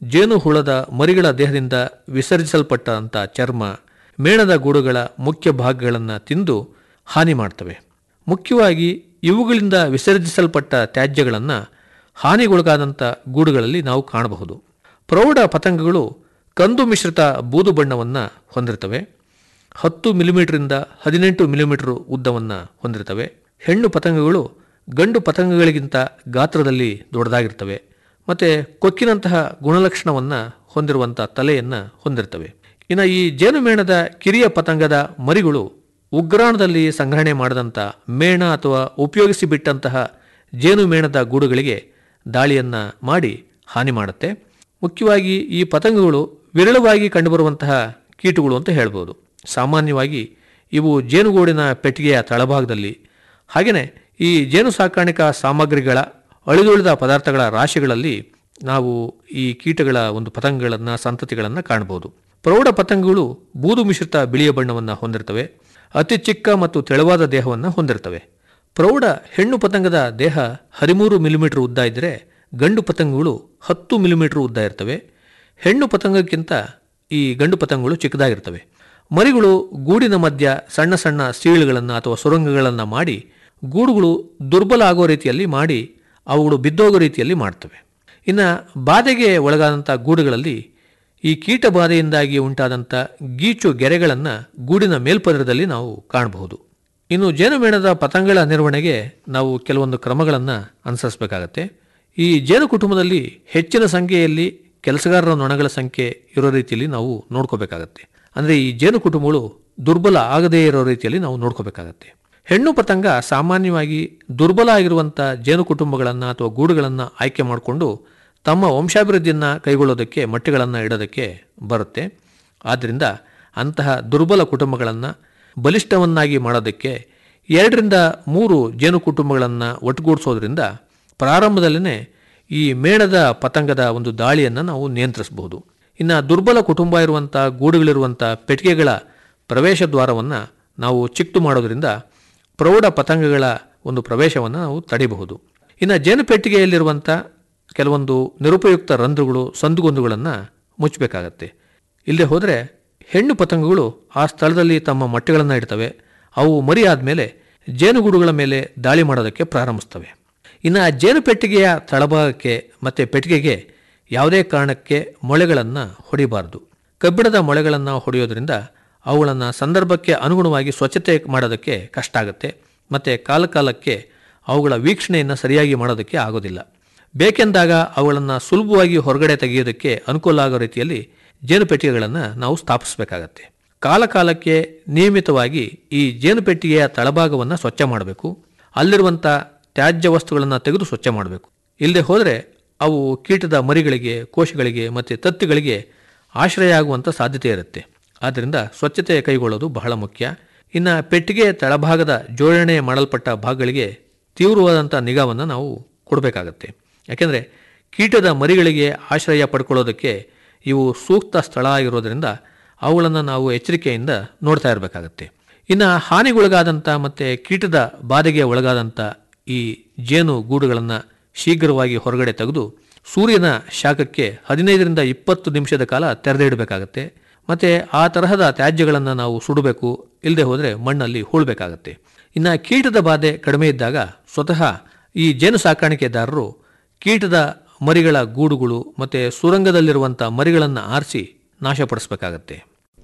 ಜೇನು ಹುಳದ ಮರಿಗಳ ದೇಹದಿಂದ ವಿಸರ್ಜಿಸಲ್ಪಟ್ಟಂಥ ಚರ್ಮ ಮೇಣದ ಗೂಡುಗಳ ಮುಖ್ಯ ಭಾಗಗಳನ್ನು ತಿಂದು ಹಾನಿ ಮಾಡ್ತವೆ ಮುಖ್ಯವಾಗಿ ಇವುಗಳಿಂದ ವಿಸರ್ಜಿಸಲ್ಪಟ್ಟ ತ್ಯಾಜ್ಯಗಳನ್ನು ಹಾನಿಗೊಳಗಾದಂಥ ಗೂಡುಗಳಲ್ಲಿ ನಾವು ಕಾಣಬಹುದು ಪ್ರೌಢ ಪತಂಗಗಳು ಕಂದು ಮಿಶ್ರಿತ ಬೂದು ಬಣ್ಣವನ್ನು ಹೊಂದಿರ್ತವೆ ಹತ್ತು ಮಿಲಿಮೀಟರಿಂದ ಹದಿನೆಂಟು ಮಿಲಿಮೀಟರ್ ಉದ್ದವನ್ನು ಹೊಂದಿರ್ತವೆ ಹೆಣ್ಣು ಪತಂಗಗಳು ಗಂಡು ಪತಂಗಗಳಿಗಿಂತ ಗಾತ್ರದಲ್ಲಿ ದೊಡ್ಡದಾಗಿರ್ತವೆ ಮತ್ತು ಕೊಕ್ಕಿನಂತಹ ಗುಣಲಕ್ಷಣವನ್ನು ಹೊಂದಿರುವಂಥ ತಲೆಯನ್ನು ಹೊಂದಿರ್ತವೆ ಇನ್ನು ಈ ಜೇನುಮೇಣದ ಕಿರಿಯ ಪತಂಗದ ಮರಿಗಳು ಉಗ್ರಾಣದಲ್ಲಿ ಸಂಗ್ರಹಣೆ ಮಾಡಿದಂಥ ಮೇಣ ಅಥವಾ ಉಪಯೋಗಿಸಿ ಬಿಟ್ಟಂತಹ ಜೇನುಮೇಣದ ಗೂಡುಗಳಿಗೆ ದಾಳಿಯನ್ನು ಮಾಡಿ ಹಾನಿ ಮಾಡುತ್ತೆ ಮುಖ್ಯವಾಗಿ ಈ ಪತಂಗಗಳು ವಿರಳವಾಗಿ ಕಂಡುಬರುವಂತಹ ಕೀಟಗಳು ಅಂತ ಹೇಳ್ಬೋದು ಸಾಮಾನ್ಯವಾಗಿ ಇವು ಜೇನುಗೂಡಿನ ಪೆಟ್ಟಿಗೆಯ ತಳಭಾಗದಲ್ಲಿ ಹಾಗೆಯೇ ಈ ಜೇನು ಸಾಕಾಣಿಕಾ ಸಾಮಗ್ರಿಗಳ ಅಳಿದುಳಿದ ಪದಾರ್ಥಗಳ ರಾಶಿಗಳಲ್ಲಿ ನಾವು ಈ ಕೀಟಗಳ ಒಂದು ಪತಂಗಗಳನ್ನು ಸಂತತಿಗಳನ್ನು ಕಾಣಬಹುದು ಪ್ರೌಢ ಪತಂಗಗಳು ಬೂದು ಮಿಶ್ರಿತ ಬಿಳಿಯ ಬಣ್ಣವನ್ನು ಹೊಂದಿರ್ತವೆ ಅತಿ ಚಿಕ್ಕ ಮತ್ತು ತೆಳುವಾದ ದೇಹವನ್ನು ಹೊಂದಿರ್ತವೆ ಪ್ರೌಢ ಹೆಣ್ಣು ಪತಂಗದ ದೇಹ ಹದಿಮೂರು ಮಿಲಿಮೀಟರ್ ಉದ್ದ ಇದ್ದರೆ ಗಂಡು ಪತಂಗಗಳು ಹತ್ತು ಮಿಲಿಮೀಟರ್ ಉದ್ದ ಇರ್ತವೆ ಹೆಣ್ಣು ಪತಂಗಕ್ಕಿಂತ ಈ ಗಂಡು ಪತಂಗಗಳು ಚಿಕ್ಕದಾಗಿರ್ತವೆ ಮರಿಗಳು ಗೂಡಿನ ಮಧ್ಯ ಸಣ್ಣ ಸಣ್ಣ ಸೀಳುಗಳನ್ನು ಅಥವಾ ಸುರಂಗಗಳನ್ನು ಮಾಡಿ ಗೂಡುಗಳು ದುರ್ಬಲ ಆಗೋ ರೀತಿಯಲ್ಲಿ ಮಾಡಿ ಅವುಗಳು ಬಿದ್ದೋಗೋ ರೀತಿಯಲ್ಲಿ ಮಾಡ್ತವೆ ಇನ್ನು ಬಾಧೆಗೆ ಒಳಗಾದಂಥ ಗೂಡುಗಳಲ್ಲಿ ಈ ಕೀಟ ಬಾಧೆಯಿಂದಾಗಿ ಉಂಟಾದಂಥ ಗೀಚು ಗೆರೆಗಳನ್ನು ಗೂಡಿನ ಮೇಲ್ಪದರದಲ್ಲಿ ನಾವು ಕಾಣಬಹುದು ಇನ್ನು ಜೇನುಮೇಣದ ಪತಂಗಗಳ ನಿರ್ವಹಣೆಗೆ ನಾವು ಕೆಲವೊಂದು ಕ್ರಮಗಳನ್ನು ಅನುಸರಿಸಬೇಕಾಗತ್ತೆ ಈ ಜೇನು ಕುಟುಂಬದಲ್ಲಿ ಹೆಚ್ಚಿನ ಸಂಖ್ಯೆಯಲ್ಲಿ ಕೆಲಸಗಾರರ ನೊಣಗಳ ಸಂಖ್ಯೆ ಇರೋ ರೀತಿಯಲ್ಲಿ ನಾವು ನೋಡ್ಕೋಬೇಕಾಗತ್ತೆ ಅಂದರೆ ಈ ಜೇನು ಕುಟುಂಬಗಳು ದುರ್ಬಲ ಆಗದೇ ಇರೋ ರೀತಿಯಲ್ಲಿ ನಾವು ನೋಡ್ಕೋಬೇಕಾಗತ್ತೆ ಹೆಣ್ಣು ಪತಂಗ ಸಾಮಾನ್ಯವಾಗಿ ದುರ್ಬಲ ಆಗಿರುವಂಥ ಜೇನು ಕುಟುಂಬಗಳನ್ನು ಅಥವಾ ಗೂಡುಗಳನ್ನು ಆಯ್ಕೆ ಮಾಡಿಕೊಂಡು ತಮ್ಮ ವಂಶಾಭಿವೃದ್ಧಿಯನ್ನು ಕೈಗೊಳ್ಳೋದಕ್ಕೆ ಮೊಟ್ಟೆಗಳನ್ನು ಇಡೋದಕ್ಕೆ ಬರುತ್ತೆ ಆದ್ದರಿಂದ ಅಂತಹ ದುರ್ಬಲ ಕುಟುಂಬಗಳನ್ನು ಬಲಿಷ್ಠವನ್ನಾಗಿ ಮಾಡೋದಕ್ಕೆ ಎರಡರಿಂದ ಮೂರು ಜೇನು ಕುಟುಂಬಗಳನ್ನು ಒಟ್ಟುಗೂಡಿಸೋದ್ರಿಂದ ಪ್ರಾರಂಭದಲ್ಲೇ ಈ ಮೇಣದ ಪತಂಗದ ಒಂದು ದಾಳಿಯನ್ನು ನಾವು ನಿಯಂತ್ರಿಸಬಹುದು ಇನ್ನು ದುರ್ಬಲ ಕುಟುಂಬ ಇರುವಂಥ ಗೂಡುಗಳಿರುವಂಥ ಪೆಟ್ಟಿಗೆಗಳ ಪ್ರವೇಶ ದ್ವಾರವನ್ನು ನಾವು ಚಿಕ್ತು ಮಾಡೋದ್ರಿಂದ ಪ್ರೌಢ ಪತಂಗಗಳ ಒಂದು ಪ್ರವೇಶವನ್ನು ನಾವು ತಡೆಯಬಹುದು ಇನ್ನು ಜೇನು ಪೆಟ್ಟಿಗೆಯಲ್ಲಿರುವಂಥ ಕೆಲವೊಂದು ನಿರುಪಯುಕ್ತ ರಂಧ್ರಗಳು ಸಂದುಗೊಂದುಗಳನ್ನು ಮುಚ್ಚಬೇಕಾಗತ್ತೆ ಇಲ್ಲದೆ ಹೋದರೆ ಹೆಣ್ಣು ಪತಂಗಗಳು ಆ ಸ್ಥಳದಲ್ಲಿ ತಮ್ಮ ಮೊಟ್ಟೆಗಳನ್ನು ಇಡ್ತವೆ ಅವು ಮರಿ ಆದಮೇಲೆ ಜೇನುಗೂಡುಗಳ ಮೇಲೆ ದಾಳಿ ಮಾಡೋದಕ್ಕೆ ಪ್ರಾರಂಭಿಸ್ತವೆ ಇನ್ನು ಆ ಜೇನು ಪೆಟ್ಟಿಗೆಯ ತಳಭಾಗಕ್ಕೆ ಮತ್ತು ಪೆಟ್ಟಿಗೆಗೆ ಯಾವುದೇ ಕಾರಣಕ್ಕೆ ಮೊಳೆಗಳನ್ನು ಹೊಡಿಬಾರದು ಕಬ್ಬಿಣದ ಮೊಳೆಗಳನ್ನು ಹೊಡೆಯೋದ್ರಿಂದ ಅವುಗಳನ್ನು ಸಂದರ್ಭಕ್ಕೆ ಅನುಗುಣವಾಗಿ ಸ್ವಚ್ಛತೆ ಮಾಡೋದಕ್ಕೆ ಕಷ್ಟ ಆಗುತ್ತೆ ಮತ್ತು ಕಾಲ ಕಾಲಕ್ಕೆ ಅವುಗಳ ವೀಕ್ಷಣೆಯನ್ನು ಸರಿಯಾಗಿ ಮಾಡೋದಕ್ಕೆ ಆಗೋದಿಲ್ಲ ಬೇಕೆಂದಾಗ ಅವುಗಳನ್ನು ಸುಲಭವಾಗಿ ಹೊರಗಡೆ ತೆಗೆಯೋದಕ್ಕೆ ಅನುಕೂಲ ಆಗೋ ರೀತಿಯಲ್ಲಿ ಜೇನು ಪೆಟ್ಟಿಗೆಗಳನ್ನು ನಾವು ಸ್ಥಾಪಿಸಬೇಕಾಗತ್ತೆ ಕಾಲ ಕಾಲಕ್ಕೆ ನಿಯಮಿತವಾಗಿ ಈ ಜೇನು ಪೆಟ್ಟಿಗೆಯ ತಳಭಾಗವನ್ನು ಸ್ವಚ್ಛ ಮಾಡಬೇಕು ಅಲ್ಲಿರುವಂಥ ತ್ಯಾಜ್ಯ ವಸ್ತುಗಳನ್ನು ತೆಗೆದು ಸ್ವಚ್ಛ ಮಾಡಬೇಕು ಇಲ್ಲದೆ ಹೋದರೆ ಅವು ಕೀಟದ ಮರಿಗಳಿಗೆ ಕೋಶಗಳಿಗೆ ಮತ್ತು ತತ್ತಿಗಳಿಗೆ ಆಶ್ರಯ ಆಗುವಂಥ ಸಾಧ್ಯತೆ ಇರುತ್ತೆ ಆದ್ದರಿಂದ ಸ್ವಚ್ಛತೆ ಕೈಗೊಳ್ಳೋದು ಬಹಳ ಮುಖ್ಯ ಇನ್ನು ಪೆಟ್ಟಿಗೆ ತಳಭಾಗದ ಜೋಡಣೆ ಮಾಡಲ್ಪಟ್ಟ ಭಾಗಗಳಿಗೆ ತೀವ್ರವಾದಂಥ ನಿಗಾವನ್ನು ನಾವು ಕೊಡಬೇಕಾಗತ್ತೆ ಯಾಕೆಂದರೆ ಕೀಟದ ಮರಿಗಳಿಗೆ ಆಶ್ರಯ ಪಡ್ಕೊಳ್ಳೋದಕ್ಕೆ ಇವು ಸೂಕ್ತ ಸ್ಥಳ ಆಗಿರೋದ್ರಿಂದ ಅವುಗಳನ್ನು ನಾವು ಎಚ್ಚರಿಕೆಯಿಂದ ನೋಡ್ತಾ ಇರಬೇಕಾಗತ್ತೆ ಇನ್ನು ಹಾನಿಗೊಳಗಾದಂಥ ಮತ್ತು ಕೀಟದ ಬಾಧೆಗೆ ಒಳಗಾದಂಥ ಈ ಜೇನು ಗೂಡುಗಳನ್ನು ಶೀಘ್ರವಾಗಿ ಹೊರಗಡೆ ತೆಗೆದು ಸೂರ್ಯನ ಶಾಖಕ್ಕೆ ಹದಿನೈದರಿಂದ ಇಪ್ಪತ್ತು ನಿಮಿಷದ ಕಾಲ ತೆರೆದೇ ಇಡಬೇಕಾಗತ್ತೆ ಮತ್ತು ಆ ತರಹದ ತ್ಯಾಜ್ಯಗಳನ್ನು ನಾವು ಸುಡಬೇಕು ಇಲ್ಲದೆ ಹೋದರೆ ಮಣ್ಣಲ್ಲಿ ಹೂಳಬೇಕಾಗತ್ತೆ ಇನ್ನು ಕೀಟದ ಬಾಧೆ ಕಡಿಮೆ ಇದ್ದಾಗ ಸ್ವತಃ ಈ ಜೇನು ಸಾಕಾಣಿಕೆದಾರರು ಕೀಟದ ಮರಿಗಳ ಗೂಡುಗಳು ಮತ್ತು ಸುರಂಗದಲ್ಲಿರುವಂಥ ಮರಿಗಳನ್ನು ಆರಿಸಿ ನಾಶಪಡಿಸಬೇಕಾಗತ್ತೆ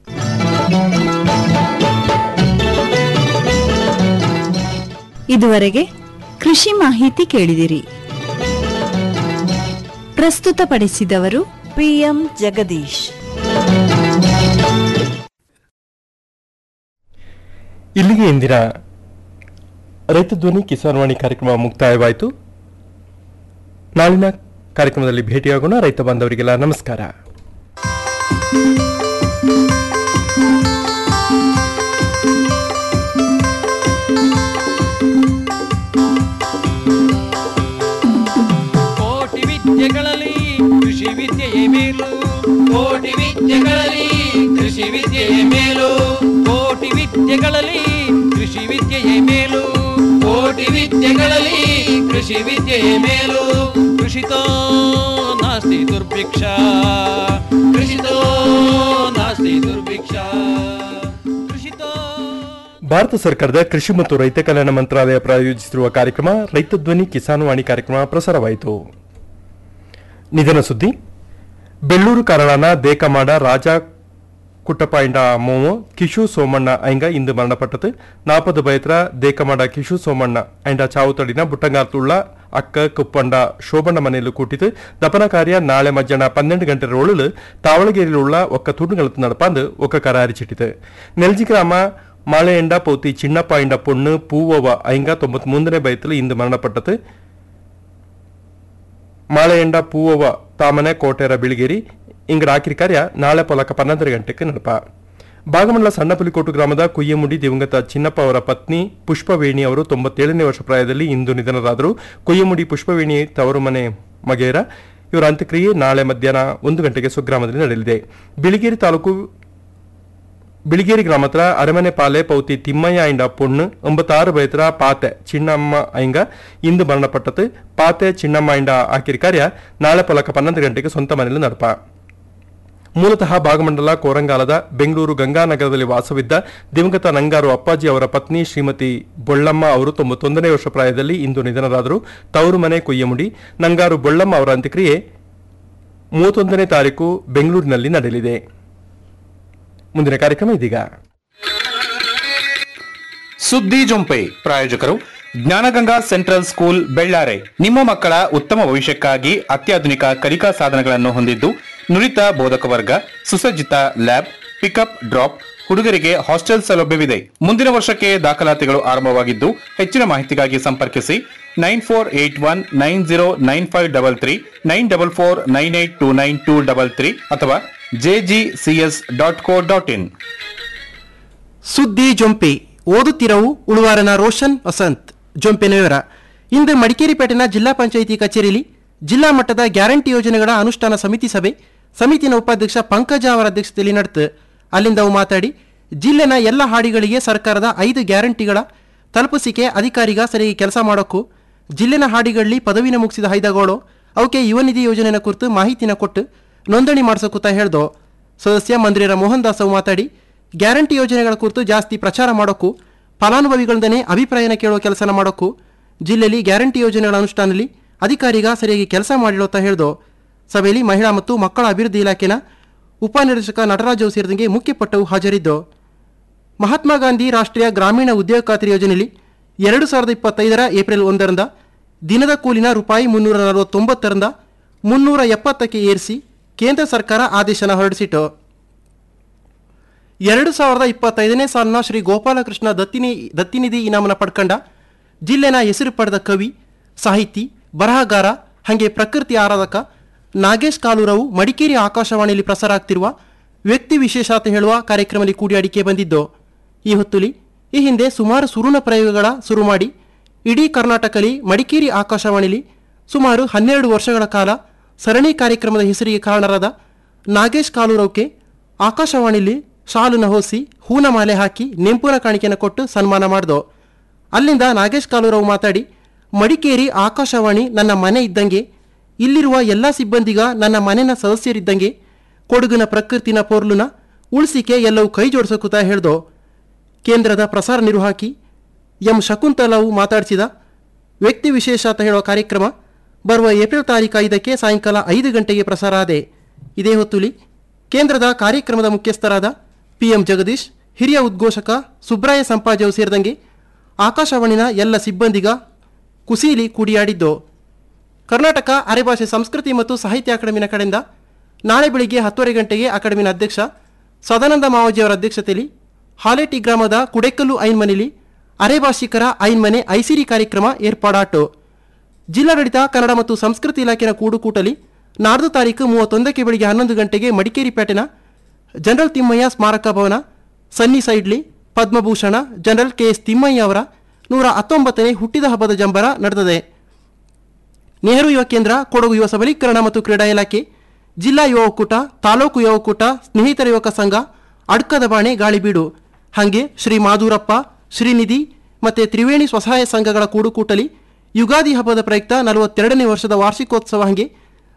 ಇದುವರೆಗೆ ಕೃಷಿ ಮಾಹಿತಿ ಕೇಳಿದಿರಿ ಪ್ರಸ್ತುತಪಡಿಸಿದವರು ಪಿಎಂ ಜಗದೀಶ್ ಇಲ್ಲಿಗೆ ಇಂದಿನ ರೈತ ಧ್ವನಿ ಕಿಸಾನ್ ವಾಣಿ ಕಾರ್ಯಕ್ರಮ ಮುಕ್ತಾಯವಾಯಿತು ನಾಳಿನ ಕಾರ್ಯಕ್ರಮದಲ್ಲಿ ಭೇಟಿಯಾಗೋಣ ರೈತ ಬಾಂಧವರಿಗೆಲ್ಲ ನಮಸ್ಕಾರ ಕೋಟಿ ವಿದ್ಯೆಗಳಲ್ಲಿ ಕೃಷಿ ವಿದ್ಯೆಯೇ ಮೇಲು ಕೋಟಿ ವಿದ್ಯೆಗಳಲ್ಲಿ ಕೃಷಿ ವಿದ್ಯೆಯೇ ಮೇಲು ಕೋಟಿ ವಿದ್ಯೆಗಳಲ್ಲಿ ಕೃಷಿ ವಿದ್ಯೆಯೇ ಮೇಲು ಕೋಟಿ ವಿದ್ಯೆಗಳಲ್ಲಿ ಕೃಷಿ ವಿದ್ಯೆಯೇ ಮೇಲು ಕೃಷಿತೋ ನಾಸ್ತಿ ನಾಸ್ತಿ ದುರ್ಭಿಕ್ಷ ಕೃಷಿತೋ ನಾಸ್ತಿ ದುರ್ಭಿಕ್ಷ ಕೃಷಿತೋ ಭಾರತ ಸರ್ಕಾರದ ಕೃಷಿ ಮತ್ತು ರೈತ ಕಲ್ಯಾಣ ಮಂತ್ರಾಲಯ ಪ್ರಾಯೋಜಿಸಿರುವ ಕಾರ್ಯಕ್ರಮ ರೈತ ಧ್ವನಿ ಕಿಸಾನ್ ವಾಣಿ ಕಾರ್ಯಕ್ರಮ ಪ್ರಸಾರವಾಯಿತು ನಿಧನ ಸುದ್ದಿ ಬೆಳ್ಳೂರು ಕಾರಳನ ದೇಕಮಾಡ ರಾಜ ಕುಟ್ಟಪಾಯಿಂಡ ಮೋಮೋ ಕಿಶು ಸೋಮಣ್ಣ ಐಂಗ ಇಂದು ಮರಣಪಟ್ಟது ನಾಪದು ಬಯತ್ರ ದೇಕಮಾಡ ಕಿಶು ಸೋಮಣ್ಣ ಐಂಡ ಚಾವುತಡಿನ ಬುಟ್ಟಂಗಾರ್ತುಳ್ಳ ಅಕ್ಕ ಕುಪ್ಪಂಡ ಶೋಭಣ್ಣ ಮನೆಯಲ್ಲಿ ಕೂಟಿತು ದಪನ ಕಾರ್ಯ ನಾಳೆ ಮಧ್ಯಾಹ್ನ ಪನ್ನೆಂಡು ಗಂಟೆ ಒಳಲು ತಾವಳಗೇರಿಯುಳ್ಳ ಒಕ್ಕ ತುಡುಗಳತ್ತು ನಡಪಾಂದು ಒಕ್ಕ ಕರಾರಿಚಿಟ್ಟಿತು ನೆಲ್ಜಿ ಗ್ರಾಮ ಮಾಳೆಯಂಡ ಪೌತಿ ಚಿನ್ನಪ್ಪ ಇಂಡ ಪೊಣ್ಣು ಪೂವವ ಐಂಗ ತೊಂಬತ್ ಮೂರನೇ ಬಯத்தில் ಇಂದು ಮರಣಪಟ್ಟது ಮಾಳೆಯಂಡ ಪೂವವ ತಾಮನೆ ಕೋಟೆರ ಬಿಳಿಗೇರಿ ಇಂಗಡ ಆಕಿರಿ ಕಾರ್ಯ ನಾಳೆ ಪೊಲಕ ಪನ್ನೊಂದರ ಗಂಟೆಗೆ ನಡಪ ಭಾಗಮಂಡಲ ಸಣ್ಣಪುಲಿಕೋಟು ಗ್ರಾಮದ ಕುಯ್ಯಮುಡಿ ದಿವಂಗತ ಚಿನ್ನಪ್ಪ ಅವರ ಪತ್ನಿ ಪುಷ್ಪವೇಣಿ ಅವರು ತೊಂಬತ್ತೇಳನೇ ವರ್ಷ ಪ್ರಾಯದಲ್ಲಿ ಇಂದು ನಿಧನರಾದರು ಕುಯ್ಯಮುಡಿ ಪುಷ್ಪವೇಣಿ ತವರು ಮನೆ ಮಗೇರ ಇವರ ಅಂತ್ಯಕ್ರಿಯೆ ನಾಳೆ ಮಧ್ಯಾಹ್ನ ಒಂದು ಗಂಟೆಗೆ ಸ್ವಗ್ರಾಮದಲ್ಲಿ ನಡೆಯಲಿದೆ ಬಿಳಿಗೇರಿ ತಾಲೂಕು ಬಿಳಿಗೇರಿ ಗ್ರಾಮತ್ರ ಅರಮನೆ ಪಾಲೆ ಪೌತಿ ತಿಮ್ಮಯ್ಯ ಐಂಡ ಪೊಣ್ಣು ಒಂಬತ್ತಾರು ಬೈತ್ರ ಪಾತೆ ಚಿನ್ನಮ್ಮ ಐಂಗ ಇಂದು ಮರಣಪಟ್ಟது ಪಾತೆ ಚಿನ್ನಮ್ಮ ಐಂಡ ಆಕಿರಿ ಕಾರ್ಯ ನಾಳೆ ಪೊಲಕ ಪನ್ನೊಂದು ಗಂಟೆಗೆ ಸ್ವಂತ ಮನೆಯಲ್ಲಿ ನಡಪ ಮೂಲತಃ ಭಾಗಮಂಡಲ ಕೋರಂಗಾಲದ ಬೆಂಗಳೂರು ಗಂಗಾನಗರದಲ್ಲಿ ವಾಸವಿದ್ದ ದಿವಂಗತ ನಂಗಾರು ಅಪ್ಪಾಜಿ ಅವರ ಪತ್ನಿ ಶ್ರೀಮತಿ ಬೊಳ್ಳಮ್ಮ ಅವರು ತೊಂಬತ್ತೊಂದನೇ ವರ್ಷ ಪ್ರಾಯದಲ್ಲಿ ಇಂದು ನಿಧನರಾದರು ತವರು ಮನೆ ಕೊಯ್ಯಮುಡಿ ನಂಗಾರು ಬೊಳ್ಳಮ್ಮ ಅವರ ಅಂತ್ಯಕ್ರಿಯೆ ಮೂವತ್ತೊಂದನೇ ತಾರೀಕು ಬೆಂಗಳೂರಿನಲ್ಲಿ ನಡೆಯಲಿದೆ ಮುಂದಿನ ಕಾರ್ಯಕ್ರಮ ಇದೀಗ ಸುದ್ದಿ ಜೊಂಪೆ ಪ್ರಾಯೋಜಕರು ಜ್ಞಾನಗಂಗಾ ಸೆಂಟ್ರಲ್ ಸ್ಕೂಲ್ ಬೆಳ್ಳಾರೆ ನಿಮ್ಮ ಮಕ್ಕಳ ಉತ್ತಮ ಭವಿಷ್ಯಕ್ಕಾಗಿ ಅತ್ಯಾಧುನಿಕ ಕಲಿಕಾ ಸಾಧನಗಳನ್ನು ಹೊಂದಿದ್ದು ನುರಿತ ಬೋಧಕ ವರ್ಗ ಸುಸಜ್ಜಿತ ಲ್ಯಾಬ್ ಪಿಕಪ್ ಡ್ರಾಪ್ ಹುಡುಗರಿಗೆ ಹಾಸ್ಟೆಲ್ ಸೌಲಭ್ಯವಿದೆ ಮುಂದಿನ ವರ್ಷಕ್ಕೆ ದಾಖಲಾತಿಗಳು ಆರಂಭವಾಗಿದ್ದು ಹೆಚ್ಚಿನ ಮಾಹಿತಿಗಾಗಿ ಸಂಪರ್ಕಿಸಿ nine four eight one nine zero nine five double three nine double four nine eight two nine two double three ಅಥವಾ JGCS dot co dot in ಸುದ್ದಿ ಜೊಂಪೆ ಓದುತ್ತಿರವು ಉಳುವಾರನ ರೋಷನ್ ವಸಂತ್ ಜೊಂಪೆನ ವಿವರ ಇಂದು ಮಡಿಕೇರಿಪೇಟೆನ ಜಿಲ್ಲಾ ಪಂಚಾಯಿತಿ ಕಚೇರಿಯಲ್ಲಿ ಜಿಲ್ಲಾ ಮಟ್ಟದ ಗ್ಯಾರಂಟಿ ಯೋಜನೆಗಳ ಅನುಷ್ಠಾನ ಸಮಿತಿ ಸಭೆ ಸಮಿತಿನ ಉಪಾಧ್ಯಕ್ಷ ಪಂಕಜ ಅವರ ಅಧ್ಯಕ್ಷತೆಯಲ್ಲಿ ನಡೆತು ಅಲ್ಲಿಂದ ಅವು ಮಾತಾಡಿ ಜಿಲ್ಲೆನ ಎಲ್ಲ ಹಾಡಿಗಳಿಗೆ ಸರ್ಕಾರದ ಐದು ಗ್ಯಾರಂಟಿಗಳ ತಲುಪಿಸಿಕೆ ಅಧಿಕಾರಿಗ ಸರಿಯಾಗಿ ಕೆಲಸ ಮಾಡೋಕ್ಕೂ ಜಿಲ್ಲೆನ ಹಾಡಿಗಳಲ್ಲಿ ಪದವಿನ ಮುಗಿಸಿದ ಹೈದಗೋಳು ಅವಕ್ಕೆ ಯುವ ನಿಧಿ ಯೋಜನೆನ ಕುರಿತು ಮಾಹಿತಿನ ಕೊಟ್ಟು ನೋಂದಣಿ ಮಾಡಿಸೋಕೂತ ಹೇಳ್ದೋ ಸದಸ್ಯ ಮಂತ್ರಿರ ಮೋಹನ್ ದಾಸ್ ಅವು ಮಾತಾಡಿ ಗ್ಯಾರಂಟಿ ಯೋಜನೆಗಳ ಕುರಿತು ಜಾಸ್ತಿ ಪ್ರಚಾರ ಮಾಡೋಕ್ಕೂ ಫಲಾನುಭವಿಗಳಿಂದನೇ ಅಭಿಪ್ರಾಯನ ಕೇಳೋ ಕೆಲಸನ ಮಾಡೋಕ್ಕೂ ಜಿಲ್ಲೆಯಲ್ಲಿ ಗ್ಯಾರಂಟಿ ಯೋಜನೆಗಳ ಅನುಷ್ಠಾನದಲ್ಲಿ ಅಧಿಕಾರಿಗ ಸರಿಯಾಗಿ ಕೆಲಸ ಮಾಡಿರೋತ ಹೇಳ್ದೋ ಸಭೆಯಲ್ಲಿ ಮಹಿಳಾ ಮತ್ತು ಮಕ್ಕಳ ಅಭಿವೃದ್ಧಿ ಇಲಾಖೆನ ಉಪನಿರ್ದೇಶಕ ನಟರಾಜ್ ಅವು ಸೇರಿದಂಗೆ ಮುಖ್ಯಪಟ್ಟವು ಹಾಜರಿದ್ದು ಮಹಾತ್ಮ ಗಾಂಧಿ ರಾಷ್ಟ್ರೀಯ ಗ್ರಾಮೀಣ ಉದ್ಯೋಗ ಖಾತ್ರಿ ಯೋಜನೆಯಲ್ಲಿ ಎರಡು ಸಾವಿರದ ಇಪ್ಪತ್ತೈದರ ಏಪ್ರಿಲ್ ಒಂದರಿಂದ ದಿನದ ಕೂಲಿನ ರೂಪಾಯಿ ಮುನ್ನೂರ ನಲವತ್ತೊಂಬತ್ತರಿಂದ ಮುನ್ನೂರ ಎಪ್ಪತ್ತಕ್ಕೆ ಏರಿಸಿ ಕೇಂದ್ರ ಸರ್ಕಾರ ಆದೇಶನ ಹೊರಡಿಸಿತು ಎರಡು ಸಾವಿರದ ಇಪ್ಪತ್ತೈದನೇ ಸಾಲಿನ ಶ್ರೀ ಗೋಪಾಲಕೃಷ್ಣ ದತ್ತಿನಿ ದತ್ತಿನಿಧಿ ಇನಾಮನ ಪಡ್ಕಂಡ ಜಿಲ್ಲೆನ ಹೆಸರು ಪಡೆದ ಕವಿ ಸಾಹಿತಿ ಬರಹಗಾರ ಹಾಗೆ ಪ್ರಕೃತಿ ಆರಾಧಕ ನಾಗೇಶ್ ಕಾಲೂರವು ಮಡಿಕೇರಿ ಆಕಾಶವಾಣಿಯಲ್ಲಿ ಪ್ರಸಾರ ಆಗ್ತಿರುವ ವ್ಯಕ್ತಿ ವಿಶೇಷತೆ ಹೇಳುವ ಕಾರ್ಯಕ್ರಮದಲ್ಲಿ ಕೂಡಿಯಾಡಿಕೆ ಬಂದಿದ್ದು ಈ ಹೊತ್ತುಲಿ ಈ ಹಿಂದೆ ಸುಮಾರು ಸುರುಣ ಪ್ರಯೋಗಗಳ ಶುರು ಮಾಡಿ ಇಡೀ ಕರ್ನಾಟಕದಲ್ಲಿ ಮಡಿಕೇರಿ ಆಕಾಶವಾಣಿಲಿ ಸುಮಾರು ಹನ್ನೆರಡು ವರ್ಷಗಳ ಕಾಲ ಸರಣಿ ಕಾರ್ಯಕ್ರಮದ ಹೆಸರಿಗೆ ಕಾರಣರಾದ ನಾಗೇಶ್ ಕಾಲೂರವ್ಕೆ ಆಕಾಶವಾಣಿಲಿ ಶಾಲುನ ಹೊಸಿ ಹೂನ ಮಾಲೆ ಹಾಕಿ ನೆಂಪುನ ಕಾಣಿಕೆಯನ್ನು ಕೊಟ್ಟು ಸನ್ಮಾನ ಮಾಡ್ದೋ ಅಲ್ಲಿಂದ ನಾಗೇಶ್ ಕಾಲೂರವ್ ಮಾತಾಡಿ ಮಡಿಕೇರಿ ಆಕಾಶವಾಣಿ ನನ್ನ ಮನೆ ಇದ್ದಂಗೆ ಇಲ್ಲಿರುವ ಎಲ್ಲ ಸಿಬ್ಬಂದಿಗ ನನ್ನ ಮನೆನ ಸದಸ್ಯರಿದ್ದಂಗೆ ಕೊಡಗಿನ ಪ್ರಕೃತಿನ ಪೊರ್ಲುನ ಉಳಿಸಿಕೆ ಎಲ್ಲವೂ ಕೈ ಜೋಡಿಸೋಕುತ ಹೇಳ್ದೋ ಕೇಂದ್ರದ ಪ್ರಸಾರ ನಿರ್ವಾಹಕಿ ಎಂ ಶಕುಂತಲವು ಮಾತಾಡಿಸಿದ ವ್ಯಕ್ತಿ ವಿಶೇಷ ಅಂತ ಹೇಳುವ ಕಾರ್ಯಕ್ರಮ ಬರುವ ಏಪ್ರಿಲ್ ತಾರೀಕು ಐದಕ್ಕೆ ಸಾಯಂಕಾಲ ಐದು ಗಂಟೆಗೆ ಪ್ರಸಾರ ಆದೆ ಇದೇ ಹೊತ್ತುಲಿ ಕೇಂದ್ರದ ಕಾರ್ಯಕ್ರಮದ ಮುಖ್ಯಸ್ಥರಾದ ಪಿಎಂ ಜಗದೀಶ್ ಹಿರಿಯ ಉದ್ಘೋಷಕ ಸುಬ್ರಾಯ ಸಂಪಾಜವು ಸೇರಿದಂಗೆ ಆಕಾಶವಾಣಿನ ಎಲ್ಲ ಸಿಬ್ಬಂದಿಗ ಕುಸೀಲಿ ಕೂಡಿಯಾಡಿದ್ದು ಕರ್ನಾಟಕ ಅರೆಭಾಷೆ ಸಂಸ್ಕೃತಿ ಮತ್ತು ಸಾಹಿತ್ಯ ಅಕಾಡೆಮಿನ ಕಡೆಯಿಂದ ನಾಳೆ ಬೆಳಿಗ್ಗೆ ಹತ್ತುವರೆ ಗಂಟೆಗೆ ಅಕಾಡೆಮಿನ ಅಧ್ಯಕ್ಷ ಸದಾನಂದ ಮಾವಜಿಯವರ ಅಧ್ಯಕ್ಷತೆಯಲ್ಲಿ ಹಾಲೇಟಿ ಗ್ರಾಮದ ಕುಡೆಕಲ್ಲು ಐನ್ಮನೆಯಲ್ಲಿ ಅರೆಭಾಷಿಕರ ಐನ್ಮನೆ ಐಸಿರಿ ಕಾರ್ಯಕ್ರಮ ಏರ್ಪಾಡಾಟು ಜಿಲ್ಲಾಡಳಿತ ಕನ್ನಡ ಮತ್ತು ಸಂಸ್ಕೃತಿ ಇಲಾಖೆಯ ಕೂಡುಕೂಟಲಿ ನಾಡ್ದು ತಾರೀಕು ಮೂವತ್ತೊಂದಕ್ಕೆ ಬೆಳಿಗ್ಗೆ ಹನ್ನೊಂದು ಗಂಟೆಗೆ ಮಡಿಕೇರಿ ಪೇಟೆನ ಜನರಲ್ ತಿಮ್ಮಯ್ಯ ಸ್ಮಾರಕ ಭವನ ಸನ್ನಿ ಸೈಡ್ಲಿ Padma Bhushan general K S Thimmayya ಅವರ ನೂರ ಹತ್ತೊಂಬತ್ತನೇ ಹುಟ್ಟಿದ ಹಬ್ಬದ ಜಂಬರ ನಡೆದಿದೆ ನೆಹರು ಯುವ ಕೇಂದ್ರ ಕೊಡಗು ಯುವ ಸಬಲೀಕರಣ ಮತ್ತು ಕ್ರೀಡಾ ಇಲಾಖೆ ಜಿಲ್ಲಾ ಯುವ ಒಕ್ಕೂಟ ತಾಲೂಕು ಯುವ ಒಕ್ಕೂಟ ಸ್ನೇಹಿತರ ಯುವಕ ಸಂಘ ಅಡ್ಕದ ಬಾಣೆ ಗಾಳಿಬೀಡು ಹಾಗೆ ಶ್ರೀ ಮಾಧೂರಪ್ಪ ಶ್ರೀನಿಧಿ ಮತ್ತೆ ತ್ರಿವೇಣಿ ಸ್ವಸಹಾಯ ಸಂಘಗಳ ಕೂಡುಕೂಟಲಿ ಯುಗಾದಿ ಹಬ್ಬದ ಪ್ರಯುಕ್ತ ನಲವತ್ತೆರಡನೇ ವರ್ಷದ ವಾರ್ಷಿಕೋತ್ಸವ ಹಂಗೆ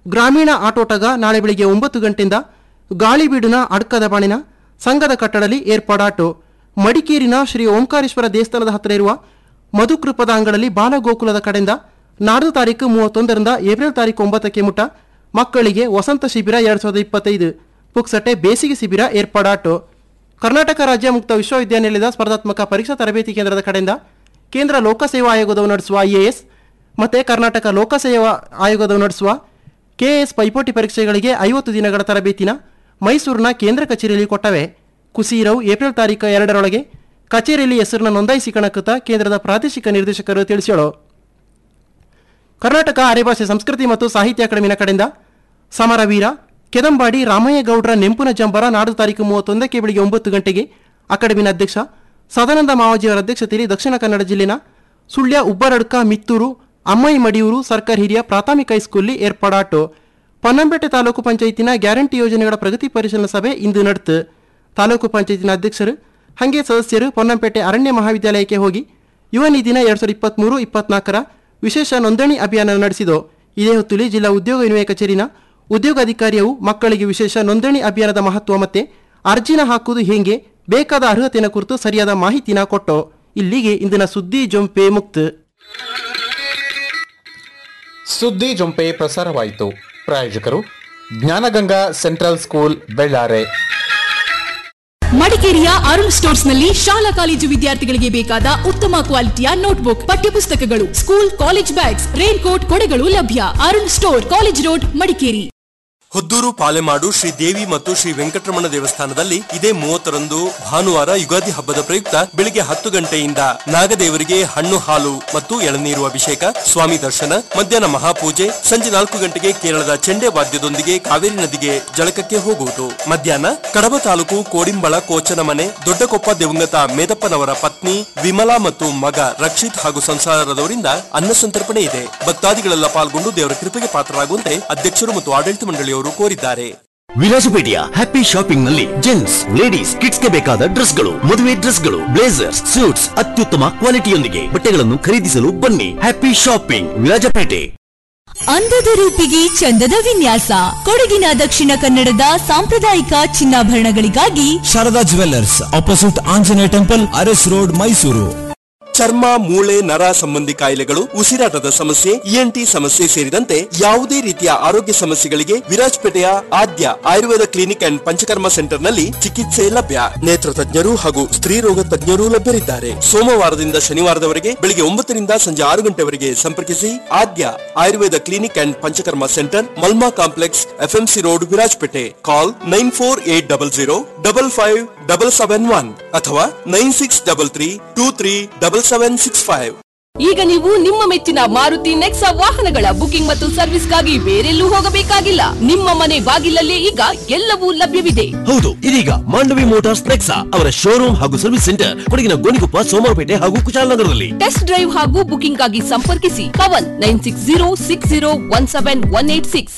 ಗ್ರಾಮೀಣ ಆಟೋಟಗ ನಾಳೆ ಬೆಳಿಗ್ಗೆ ಒಂಬತ್ತು ಗಂಟೆಯಿಂದ ಗಾಳಿಬೀಡಿನ ಅಡ್ಕದ ಬಾಣಿನ ಸಂಘದ ಕಟ್ಟಡದಲ್ಲಿ ಏರ್ಪಾಡಾಟು ಮಡಿಕೇರಿನ ಶ್ರೀ ಓಂಕಾರೇಶ್ವರ ದೇವಸ್ಥಾನದ ಹತ್ತಿರ ಇರುವ ಮಧುಕೃಪದ ಅಂಗಳಲ್ಲಿ ಬಾಲಗೋಕುಲದ ಕಡೆಯಿಂದ ನಾಡ್ದು ತಾರೀಕು ಮೂವತ್ತೊಂದರಿಂದ ಏಪ್ರಿಲ್ ತಾರೀಕು ಒಂಬತ್ತಕ್ಕೆ ಮುಟ ಮಕ್ಕಳಿಗೆ ವಸಂತ ಶಿಬಿರ ಎರಡ್ ಸಾವಿರದ ಇಪ್ಪತ್ತೈದು ಪುಕ್ಸಟ್ಟೆ ಬೇಸಿಗೆ ಶಿಬಿರ ಏರ್ಪಾಡಾಟು ಕರ್ನಾಟಕ ರಾಜ್ಯ ಮುಕ್ತ ವಿಶ್ವವಿದ್ಯಾನಿಲಯದ ಸ್ಪರ್ಧಾತ್ಮಕ ಪರೀಕ್ಷಾ ತರಬೇತಿ ಕೇಂದ್ರದ ಕಡೆಯಿಂದ ಕೇಂದ್ರ ಲೋಕಸೇವಾ ಆಯೋಗದವು ನಡೆಸುವ ಐಎಎಸ್ ಮತ್ತು ಕರ್ನಾಟಕ ಲೋಕಸೇವಾ ಆಯೋಗದವು ನಡೆಸುವ ಕೆಎಎಸ್ ಪೈಪೋಟಿ ಪರೀಕ್ಷೆಗಳಿಗೆ ಐವತ್ತು ದಿನಗಳ ತರಬೇತಿನ ಮೈಸೂರಿನ ಕೇಂದ್ರ ಕಚೇರಿಯಲ್ಲಿ ಕೊಟ್ಟವೆ ಕುಸೀರವು ಏಪ್ರಿಲ್ ತಾರೀಕು ಎರಡರೊಳಗೆ ಕಚೇರಿಯಲ್ಲಿ ಹೆಸರನ್ನು ನೋಂದಾಯಿಸಿಕಣಕುತ್ತ ಕೇಂದ್ರದ ಪ್ರಾದೇಶಿಕ ನಿರ್ದೇಶಕರು ತಿಳಿಸ್ಯಾಳು ಕರ್ನಾಟಕ ಆರ್ಯಭಾಷೆ ಸಂಸ್ಕೃತಿ ಮತ್ತು ಸಾಹಿತ್ಯ ಅಕಾಡೆಮಿನ ಕಡೆಯಿಂದ ಸಮರವೀರ ಕೆದಂಬಾಡಿ ರಾಮಯ್ಯಗೌಡರ ನೆಂಪುನ ಜಂಬರ ನಾಡು ತಾರೀಕು ಮೂವತ್ತೊಂದಕ್ಕೆ ಬೆಳಿಗ್ಗೆ ಒಂಬತ್ತು ಗಂಟೆಗೆ ಅಕಾಡೆಮಿನ ಅಧ್ಯಕ್ಷ ಸದಾನಂದ ಮಾವಜಿಯವರ ಅಧ್ಯಕ್ಷತೆಯಲ್ಲಿ ದಕ್ಷಿಣ ಕನ್ನಡ ಜಿಲ್ಲೆನ ಸುಳ್ಯ ಉಬ್ಬರಡ್ಕ ಮಿತ್ತೂರು ಅಮ್ಮೈ ಮಡಿಯೂರು ಸರ್ಕಾರಿ ಹಿರಿಯ ಪ್ರಾಥಮಿಕ ಹೈಸ್ಕೂಲ್ಲಿ ಏರ್ಪಾಡಾಟು ಪೊನ್ನಂಪೇಟೆ ತಾಲೂಕು ಪಂಚಾಯತಿನ ಗ್ಯಾರಂಟಿ ಯೋಜನೆಗಳ ಪ್ರಗತಿ ಪರಿಶೀಲನಾ ಸಭೆ ಇಂದು ನಡೆತು ತಾಲೂಕು ಪಂಚಾಯತಿನ ಅಧ್ಯಕ್ಷರು ಹಂಗೆ ಸದಸ್ಯರು ಪೊನ್ನಂಪೇಟೆ ಅರಣ್ಯ ಮಹಾವಿದ್ಯಾಲಯಕ್ಕೆ ಹೋಗಿ ಯುವ ನಿಧಿನ ಎರಡ್ ಸಾವಿರದ ಇಪ್ಪತ್ತ್ಮೂರು ಇಪ್ಪತ್ನಾಲ್ಕರ ವಿಶೇಷ ನೋಂದಣಿ ಅಭಿಯಾನ ನಡೆಸಿತು ಇದೇ ಹೊತ್ತುಲಿ ಜಿಲ್ಲಾ ಉದ್ಯೋಗ ವಿನಿಮಯ ಕಚೇರಿನ ಉದ್ಯೋಗಾಧಿಕಾರಿಯು ಮಕ್ಕಳಿಗೆ ವಿಶೇಷ ನೋಂದಣಿ ಅಭಿಯಾನದ ಮಹತ್ವ ಮತ್ತೆ ಅರ್ಜಿನ ಹಾಕುವುದು ಹೇಗೆ ಬೇಕಾದ ಅರ್ಹತೆನ ಕುರಿತು ಸರಿಯಾದ ಮಾಹಿತಿನ ಕೊಟ್ಟು ಇಲ್ಲಿಗೆ ಇಂದಿನ ಸುದ್ದಿ ಜೊಂಪೆ ಮುಕ್ತ ಸುದ್ದಿ ಜೊಂಪೆ ಪ್ರಸಾರವಾಯಿತು ಪ್ರಾಯೋಜಕರು ಜ್ಞಾನಗಂಗಾ ಸೆಂಟ್ರಲ್ ಸ್ಕೂಲ್ ಬೆಳ್ಳಾರೆ ಮಡಿಕೇರಿಯ ಅರುಣ್ ಸ್ಟೋರ್ಸ್ ನಲ್ಲಿ ಶಾಲಾ ಕಾಲೇಜು ವಿದ್ಯಾರ್ಥಿಗಳಿಗೆ ಬೇಕಾದ ಉತ್ತಮ ಕ್ವಾಲಿಟಿಯ ನೋಟ್ಬುಕ್ ಪಠ್ಯಪುಸ್ತಕಗಳು school college bags raincoat ಕೊಡೆಗಳು ಲಭ್ಯ Arun store college road Madikeri Hoddur Palemadu Shri Devi ಮತ್ತು ಶ್ರೀ ವೆಂಕಟರಮಣ ದೇವಸ್ಥಾನದಲ್ಲಿ ಇದೇ ಮೂವತ್ತರಂದು ಭಾನುವಾರ ಯುಗಾದಿ ಹಬ್ಬದ ಪ್ರಯುಕ್ತ ಬೆಳಿಗ್ಗೆ ಹತ್ತು ಗಂಟೆಯಿಂದ ನಾಗದೇವರಿಗೆ ಹಣ್ಣು ಹಾಲು ಮತ್ತು ಎಳನೀರು ಅಭಿಷೇಕ ಸ್ವಾಮಿ ದರ್ಶನ ಮಧ್ಯಾಹ್ನ ಮಹಾಪೂಜೆ ಸಂಜೆ ನಾಲ್ಕು ಗಂಟೆಗೆ ಕೇರಳದ ಚೆಂಡೆ ವಾದ್ಯದೊಂದಿಗೆ ಕಾವೇರಿ ನದಿಗೆ ಜಳಕಕ್ಕೆ ಹೋಗುವುದು ಮಧ್ಯಾಹ್ನ ಕಡಬ ತಾಲೂಕು ಕೋಡಿಂಬಳ ಕೋಚನ ಮನೆ ದೊಡ್ಡಕೊಪ್ಪ ದಿವಂಗತ ಮೇದಪ್ಪನವರ ಪತ್ನಿ ವಿಮಲಾ ಮತ್ತು ಮಗ ರಕ್ಷಿತ್ ಹಾಗೂ ಸಂಸಾರದವರಿಂದ ಅನ್ನ ಸಂತರ್ಪಣೆ ಇದೆ ಭಕ್ತಾದಿಗಳೆಲ್ಲ ಪಾಲ್ಗೊಂಡು ದೇವರ ಕೃಪೆಗೆ ಪಾತ್ರರಾಗುವಂತೆ ಅಧ್ಯಕ್ಷರು ಮತ್ತು ಆಡಳಿತ ಮಂಡಳಿಯವರು ಕೋರಿದ್ದಾರೆ ವಿಲಾಸಪೇಟೆಯ ಹ್ಯಾಪಿ ಶಾಪಿಂಗ್ ನಲ್ಲಿ ಜೆಂಟ್ಸ್ ಲೇಡೀಸ್ ಕಿಡ್ಸ್ಗೆ ಬೇಕಾದ ಡ್ರೆಸ್ಗಳು ಮದುವೆ ಡ್ರೆಸ್ಗಳು ಬ್ಲೇಸರ್ಸ್ ಸೂಟ್ಸ್ ಅತ್ಯುತ್ತಮ ಕ್ವಾಲಿಟಿಯೊಂದಿಗೆ ಬಟ್ಟೆಗಳನ್ನು ಖರೀದಿಸಲು ಬನ್ನಿ ಹ್ಯಾಪಿ ಶಾಪಿಂಗ್ ವಿರಾಜಪೇಟೆ ಅಂದದ ರೂಪಿಗೆ ಚಂದದ ವಿನ್ಯಾಸ ಕೊಡಗಿನ ದಕ್ಷಿಣ ಕನ್ನಡದ ಸಾಂಪ್ರದಾಯಿಕ ಚಿನ್ನಾಭರಣಗಳಿಗಾಗಿ Sharada jewellers opposite Anjaneya temple Aras road Mysuru ಚರ್ಮ ಮೂಳೆ ನರ ಸಂಬಂಧಿ ಕಾಯಿಲೆಗಳು ಉಸಿರಾಟದ ಸಮಸ್ಯೆ ಇಎನ್ಟಿ ಸಮಸ್ಯೆ ಸೇರಿದಂತೆ ಯಾವುದೇ ರೀತಿಯ ಆರೋಗ್ಯ ಸಮಸ್ಯೆಗಳಿಗೆ ವಿರಾಜ್ಪೇಟೆಯ Adya Ayurveda clinic and Panchakarma centre ನಲ್ಲಿ ಚಿಕಿತ್ಸೆ ಲಭ್ಯ ನೇತ್ರ ತಜ್ಞರು ಹಾಗೂ ಸ್ತ್ರೀ ರೋಗ ತಜ್ಞರು ಲಭ್ಯರಿದ್ದಾರೆ ಸೋಮವಾರದಿಂದ ಶನಿವಾರದವರೆಗೆ ಬೆಳಿಗ್ಗೆ ಒಂಬತ್ತರಿಂದ ಸಂಜೆ ಆರು ಗಂಟೆವರೆಗೆ ಸಂಪರ್ಕಿಸಿ Adya Ayurveda clinic and Panchakarma centre Malma complex FMC road Virajpet call nine four eight double zero double five double seven one ಅಥವಾ nine six double three two three double seven six five ಈಗ ನೀವು ನಿಮ್ಮ ಮೆಚ್ಚಿನ ಮಾರುತಿ ನೆಕ್ಸಾ ವಾಹನಗಳ ಬುಕಿಂಗ್ ಮತ್ತು ಸರ್ವಿಸ್ಗಾಗಿ ಬೇರೆಲ್ಲೂ ಹೋಗಬೇಕಾಗಿಲ್ಲ ನಿಮ್ಮ ಮನೆ ಬಾಗಿಲಲ್ಲೇ ಈಗ ಎಲ್ಲವೂ ಲಭ್ಯವಿದೆ ಹೌದು ಇದೀಗ ಮಾಂಡವಿ ಮೋಟಾರ್ಸ್ ನೆಕ್ಸಾ ಅವರ ಶೋರೂಮ್ ಹಾಗೂ ಸರ್ವಿಸ್ ಸೆಂಟರ್ ಕೊಡಗಿನ ಗೋಣಿಕೊಪ್ಪ ಸೋಮವಾರಪೇಟೆ ಹಾಗೂ ಕುಶಾಲನಗರದಲ್ಲಿ ಟೆಸ್ಟ್ ಡ್ರೈವ್ ಹಾಗೂ ಬುಕಿಂಗ್ ಆಗಿ ಸಂಪರ್ಕಿಸಿ Kavan nine six zero six zero one seven one eight six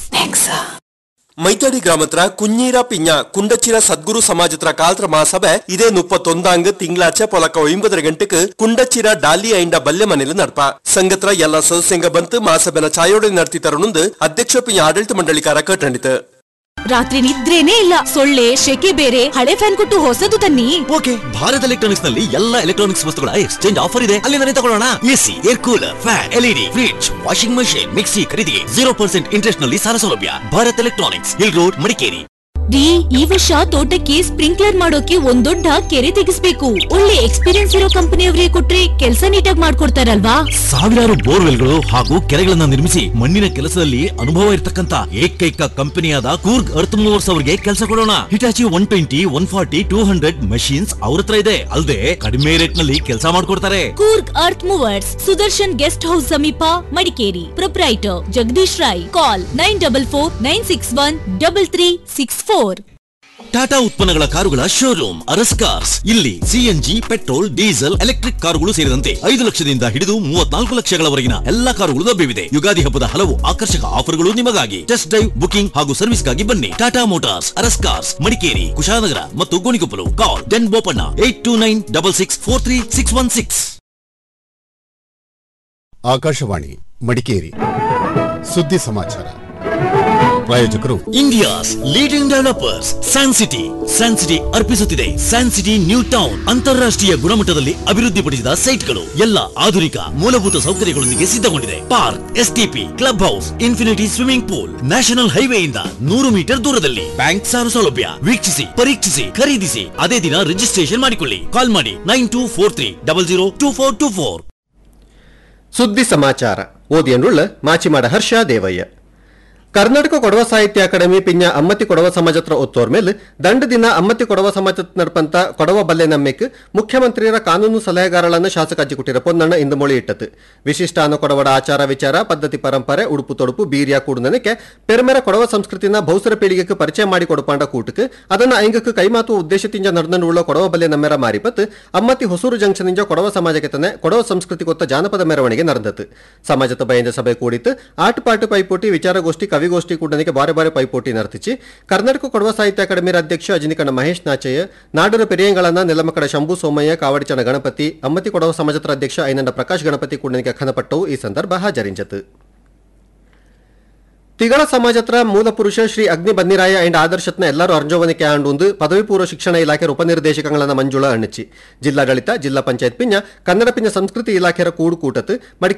ಮೈತಡಿ ಗ್ರಾಮತ್ರ ಕುഞ്ഞീರ ಪಿഞ്ഞ ಕುಂಡಚಿರ ಸದ್ಗುರು ಸಮಾಜತ್ರ ಕಾಲ್ತ್ರ ಮಹಾಸಭೆ ಇದೇ ಮುಪ್ಪತ್ತೊಂದಾಂಗ್ ತಿಂಗಳಾಚೆ ಪೊಲಕ ಒಂಬದರ ಗಂಟೆಗೆ ಕುಂಡಚಿರ ಡಾಲಿ ಐಂಡ ಬಲ್ಲೆ ಮನೇಲಿ ನಡ್ಪ ಸಂಘತ್ರ ಎಲ್ಲ ಸದಸ್ಯಂಗ ಬಂತು ಮಹಾಸಭೆನ ಛಾಯೋಡೆ ನಡ್ತಿ ತರುಣಂದು ಅಧ್ಯಕ್ಷ ಪಿഞ്ഞ ಆಡಳಿತ ಮಂಡಳಿಕಾರ ಕಟ್ಟಂಡಿತು ರಾತ್ರಿ ನಿದ್ರೇನೇ ಇಲ್ಲ ಸೊಳ್ಳೆ ಶೆಕೆ ಬೇರೆ ಹಳೆ ಫ್ಯಾನ್ ಕೊಟ್ಟು ಹೊಸದು ತನ್ನಿ ಓಕೆ ಭಾರತ್ ಎಲೆಕ್ಟ್ರಾನಿಕ್ಸ್ ನಲ್ಲಿ ಎಲ್ಲ ಎಲೆಕ್ಟ್ರಾನಿಕ್ಸ್ ವಸ್ತುಗಳ ಎಕ್ಸ್ಚೇಂಜ್ ಆಫರ್ ಇದೆ ಅಲ್ಲಿಂದಲೇ ತಗೊಳ್ಳೋಣ AC air cooler fan LED fridge washing machine mixie ಖರೀದಿಗೆ ಜೀರೋ ಪರ್ಸೆಂಟ್ ಇಂಟ್ರೆಸ್ಟ್ ನಲ್ಲಿ ಸಾಲ ಸೌಲಭ್ಯ Bharat electronics hill road Madikeri ರೀ ಈ ವರ್ಷ ತೋಟಕ್ಕೆ ಸ್ಪ್ರಿಂಕ್ಲರ್ ಮಾಡೋಕೆ ಒಂದ್ ದೊಡ್ಡ ಕೆರೆ ತೆಗಿಸ್ಬೇಕು ಒಳ್ಳೆ ಎಕ್ಸ್ಪೀರಿಯನ್ಸ್ ಇರೋ ಕಂಪನಿಯವರೇ ಕೊಟ್ರೆ ಕೆಲಸ ನೀಟಾಗಿ ಮಾಡ್ಕೊಡ್ತಾರಲ್ವಾ ಸಾವಿರಾರು ಬೋರ್ವೆಲ್ಗಳು ಹಾಗೂ ಕೆರೆಗಳನ್ನ ನಿರ್ಮಿಸಿ ಮಣ್ಣಿನ ಕೆಲಸದಲ್ಲಿ ಅನುಭವ ಇರತಕ್ಕಂತ ಏಕೈಕ ಕಂಪನಿಯಾದ ಕೂರ್ಗ್ ಅರ್ತ್ ಮೂವರ್ಸ್ ಅವರಿಗೆ ಕೆಲಸ ಕೊಡೋಣ Hitachi one twenty one forty two hundred machines ಅವ್ರ ಹತ್ರ ಇದೆ ಅಲ್ಲದೆ ಕಡಿಮೆ ರೇಟ್ ನಲ್ಲಿ ಕೆಲಸ ಮಾಡ್ಕೊಡ್ತಾರೆ Coorg earth movers Sudarshan guest house ಸಮೀಪ Madikeri proprietor Jagadish Rai call nine double four nine six one double three six four Tata ಉತ್ಪನ್ನಗಳ ಕಾರುಗಳ ಶೋರೂಮ್ ಅರಸ್ ಕಾರ್ಸ್ ಇಲ್ಲಿ ಸಿಎನ್ಜಿ ಪೆಟ್ರೋಲ್ ಡೀಸೆಲ್ ಎಲೆಕ್ಟ್ರಿಕ್ ಕಾರುಗಳು ಸೇರಿದಂತೆ ಐದು ಲಕ್ಷದಿಂದ ಹಿಡಿದು ಮೂವತ್ನಾಲ್ಕು ಲಕ್ಷಗಳವರೆಗಿನ ಎಲ್ಲಾ ಕಾರುಗಳು ಲಭ್ಯವಿದೆ ಯುಗಾದಿ ಹಬ್ಬದ ಹಲವು ಆಕರ್ಷಕ ಆಫರ್ಗಳು ನಿಮಗಾಗಿ ಟೆಸ್ಟ್ ಡ್ರೈವ್ ಬುಕಿಂಗ್ ಹಾಗೂ ಸರ್ವಿಸ್ಗಾಗಿ ಬನ್ನಿ ಟಾಟಾ ಮೋಟಾರ್ಸ್ ಅರಸ್ ಕಾರ್ಸ್ ಮಡಿಕೇರಿ ಕುಶಾನಗರ ಮತ್ತು ಗೋಣಿಕೊಪ್ಪಲು ಕಾಲ್ ಡೆನ್ Bopanna eight two nine double six four three six one six Akashvani Madikeri ಸುದ್ದಿ ಸಮಾಚಾರ ಪ್ರಾಯೋಜಕರು India's leading developers San City San City ಅರ್ಪಿಸುತ್ತಿದೆ ಸ್ಯಾನ್ ಸಿಟಿ ನ್ಯೂ ಟೌನ್ ಅಂತಾರಾಷ್ಟ್ರೀಯ ಗುಣಮಟ್ಟದಲ್ಲಿ ಅಭಿವೃದ್ಧಿಪಡಿಸಿದ ಸೈಟ್ಗಳು ಎಲ್ಲ ಆಧುನಿಕ ಮೂಲಭೂತ ಸೌಕರ್ಯಗಳೊಂದಿಗೆ ಸಿದ್ಧಗೊಂಡಿದೆ park STP club house infinity swimming pool national ಹೈವೇಯಿಂದ ನೂರು ಮೀಟರ್ ದೂರದಲ್ಲಿ ಬ್ಯಾಂಕ್ ಸಾಲ ಸೌಲಭ್ಯ ವೀಕ್ಷಿಸಿ ಪರೀಕ್ಷಿಸಿ ಖರೀದಿಸಿ ಅದೇ ದಿನ ರಿಜಿಸ್ಟ್ರೇಷನ್ ಮಾಡಿಕೊಳ್ಳಿ ಕಾಲ್ ಮಾಡಿ nine two four three double zero two four two four ಸುದ್ದಿ ಸಮಾಚಾರ ಓದಿಯನ್ನುಳ್ಳ ಮಾಚಿಮಾಡ ಹರ್ಷ ದೇವಯ್ಯ ಕರ್ನಾಟಕ ಕೊಡವ ಸಾಹಿತ್ಯ ಅಕಾಡೆಮಿ ಪಿಂಜ ಅಮ್ಮತಿ ಕೊಡವ ಸಮಾಜತ್ರ ಒತ್ತೋರ್ ಮೇಲೆ ದಂಡ ದಿನ ಅಮ್ಮತಿ ಕೊಡವ ಸಮಾಜ ನಡ್ಪಂತ ಕೊಡವ ಬಲ್ಲೆ ನಮ್ಮೆಕ್ ಮುಖ್ಯಮಂತ್ರಿಯರ ಕಾನೂನು ಸಲಹೆಗಾರಳನ್ನು ಶಾಸಕ ಅಜ್ಜಿಕುಟ್ಟಿರ ಪೊನ್ನಣ್ಣ ಇಂದು ಮೊಳಿ ಇಟ್ಟತು ವಿಶಿಷ್ಟ ಅನು ಕೊಡವಡ ಆಚಾರ ವಿಚಾರ ಪದ್ಧತಿ ಪರಂಪರೆ ಉಡುಪು ತೊಡುಪು ಬೀರ್ಯ ಕೂಡುನನಕ್ಕೆ ಪೆರ್ಮೆರ ಕೊಡವ ಸಂಸ್ಕೃತಿನ ಭೌಸರ ಪೀಳಿಗೆಗೆ ಪರಿಚಯ ಮಾಡಿ ಕೊಡುಪಾಂಡ ಕೂಟಕ್ಕೆ ಅದನ್ನ ಐಂಗಕ್ಕೆ ಕೈಮಾತು ಉದ್ದೇಶದಿಂದ ನಡ್ದನ್ನುಳ್ಳ ಕೊಡವ ಬಲ್ಲೆ ನಮ್ಮೆರ ಮಾರಿಪತ್ ಅಮ್ಮತಿ ಹೊಸೂರು ಜಂಕ್ಷನ್ ಇಂಜ ಕೊಡವ ಸಮಾಜಕ್ಕೆ ತನೆ ಕೊಡವ ಸಂಸ್ಕೃತಿ ಕೊತ್ತ ಜಾನಪದ ಮೆರವಣಿಗೆ ನಡೆದತ್ತು ಸಮಾಜದ ಬಯಂದ ಸಭೆ ಕೂಡಿತ್ತು ಆಟ ಪಾಟು ಪೈಪೋಟಿ ವಿಚಾರಗೋಷ್ಠಿ ಕವಿಗೋಷ್ಠಿ ಕೂಡನಿಗೆ ಬಾರೆ ಬಾರೆ ಪೈಪೋಟಿ ನಡೆತಿಸಿ ಕರ್ನಾಟಕ ಕೊಡವ ಸಾಹಿತ್ಯ ಅಕಾಡೆಮಿ ಅಧ್ಯಕ್ಷ ಅಜಿನಿಕಣ್ಣ ಮಹೇಶ್ ನಾಚಯ್ಯ ನಾಡರ ಪೆರಿಯಂಗಳನ್ನ ನೆಲಮಕಡ ಶಂಭು ಸೋಮಯ್ಯ ಕಾವಡಿಚನ ಗಣಪತಿ ಅಮ್ಮತಿ ಕೊಡವ ಸಮಾಜತ್ರ ಅಧ್ಯಕ್ಷ ಐನಂಡ ಪ್ರಕಾಶ್ ಗಣಪತಿ ಕೂಡನಿಗೆ ಖನಪಟ್ಟವು ಈ ಸಂದರ್ಭ ಹಾಜರಿಂಚತು ತಿಗಳ ಸಮಾಜತ್ರ ಮೂಲ ಪುರುಷ ಶ್ರೀ ಅಗ್ನಿ ಬನ್ನಿರಾಯ ಅಂಡ್ ಆದರ್ಶತ್ನ ಎಲ್ಲರೂ ಅರ್ಜೋವನಿಕೆ ಆಂಡುಂದು ಪದವಿ ಪೂರ್ವ ಶಿಕ್ಷಣ ಇಲಾಖೆ ಉಪನಿರ್ದೇಶಕಗಳನ್ನ ಮಂಜುಳಾ ಅಣ್ಣಚ್ಚಿ ಜಿಲ್ಲಾಡಳಿತ ಜಿಲ್ಲಾ ಪಂಚಾಯತ್ ಪಿಂಜ ಕನ್ನಡ ಪಿಂಜ ಸಂಸ್ಕೃತಿ ಇಲಾಖೆಯ ಕೂಡು ಕೂಟತ್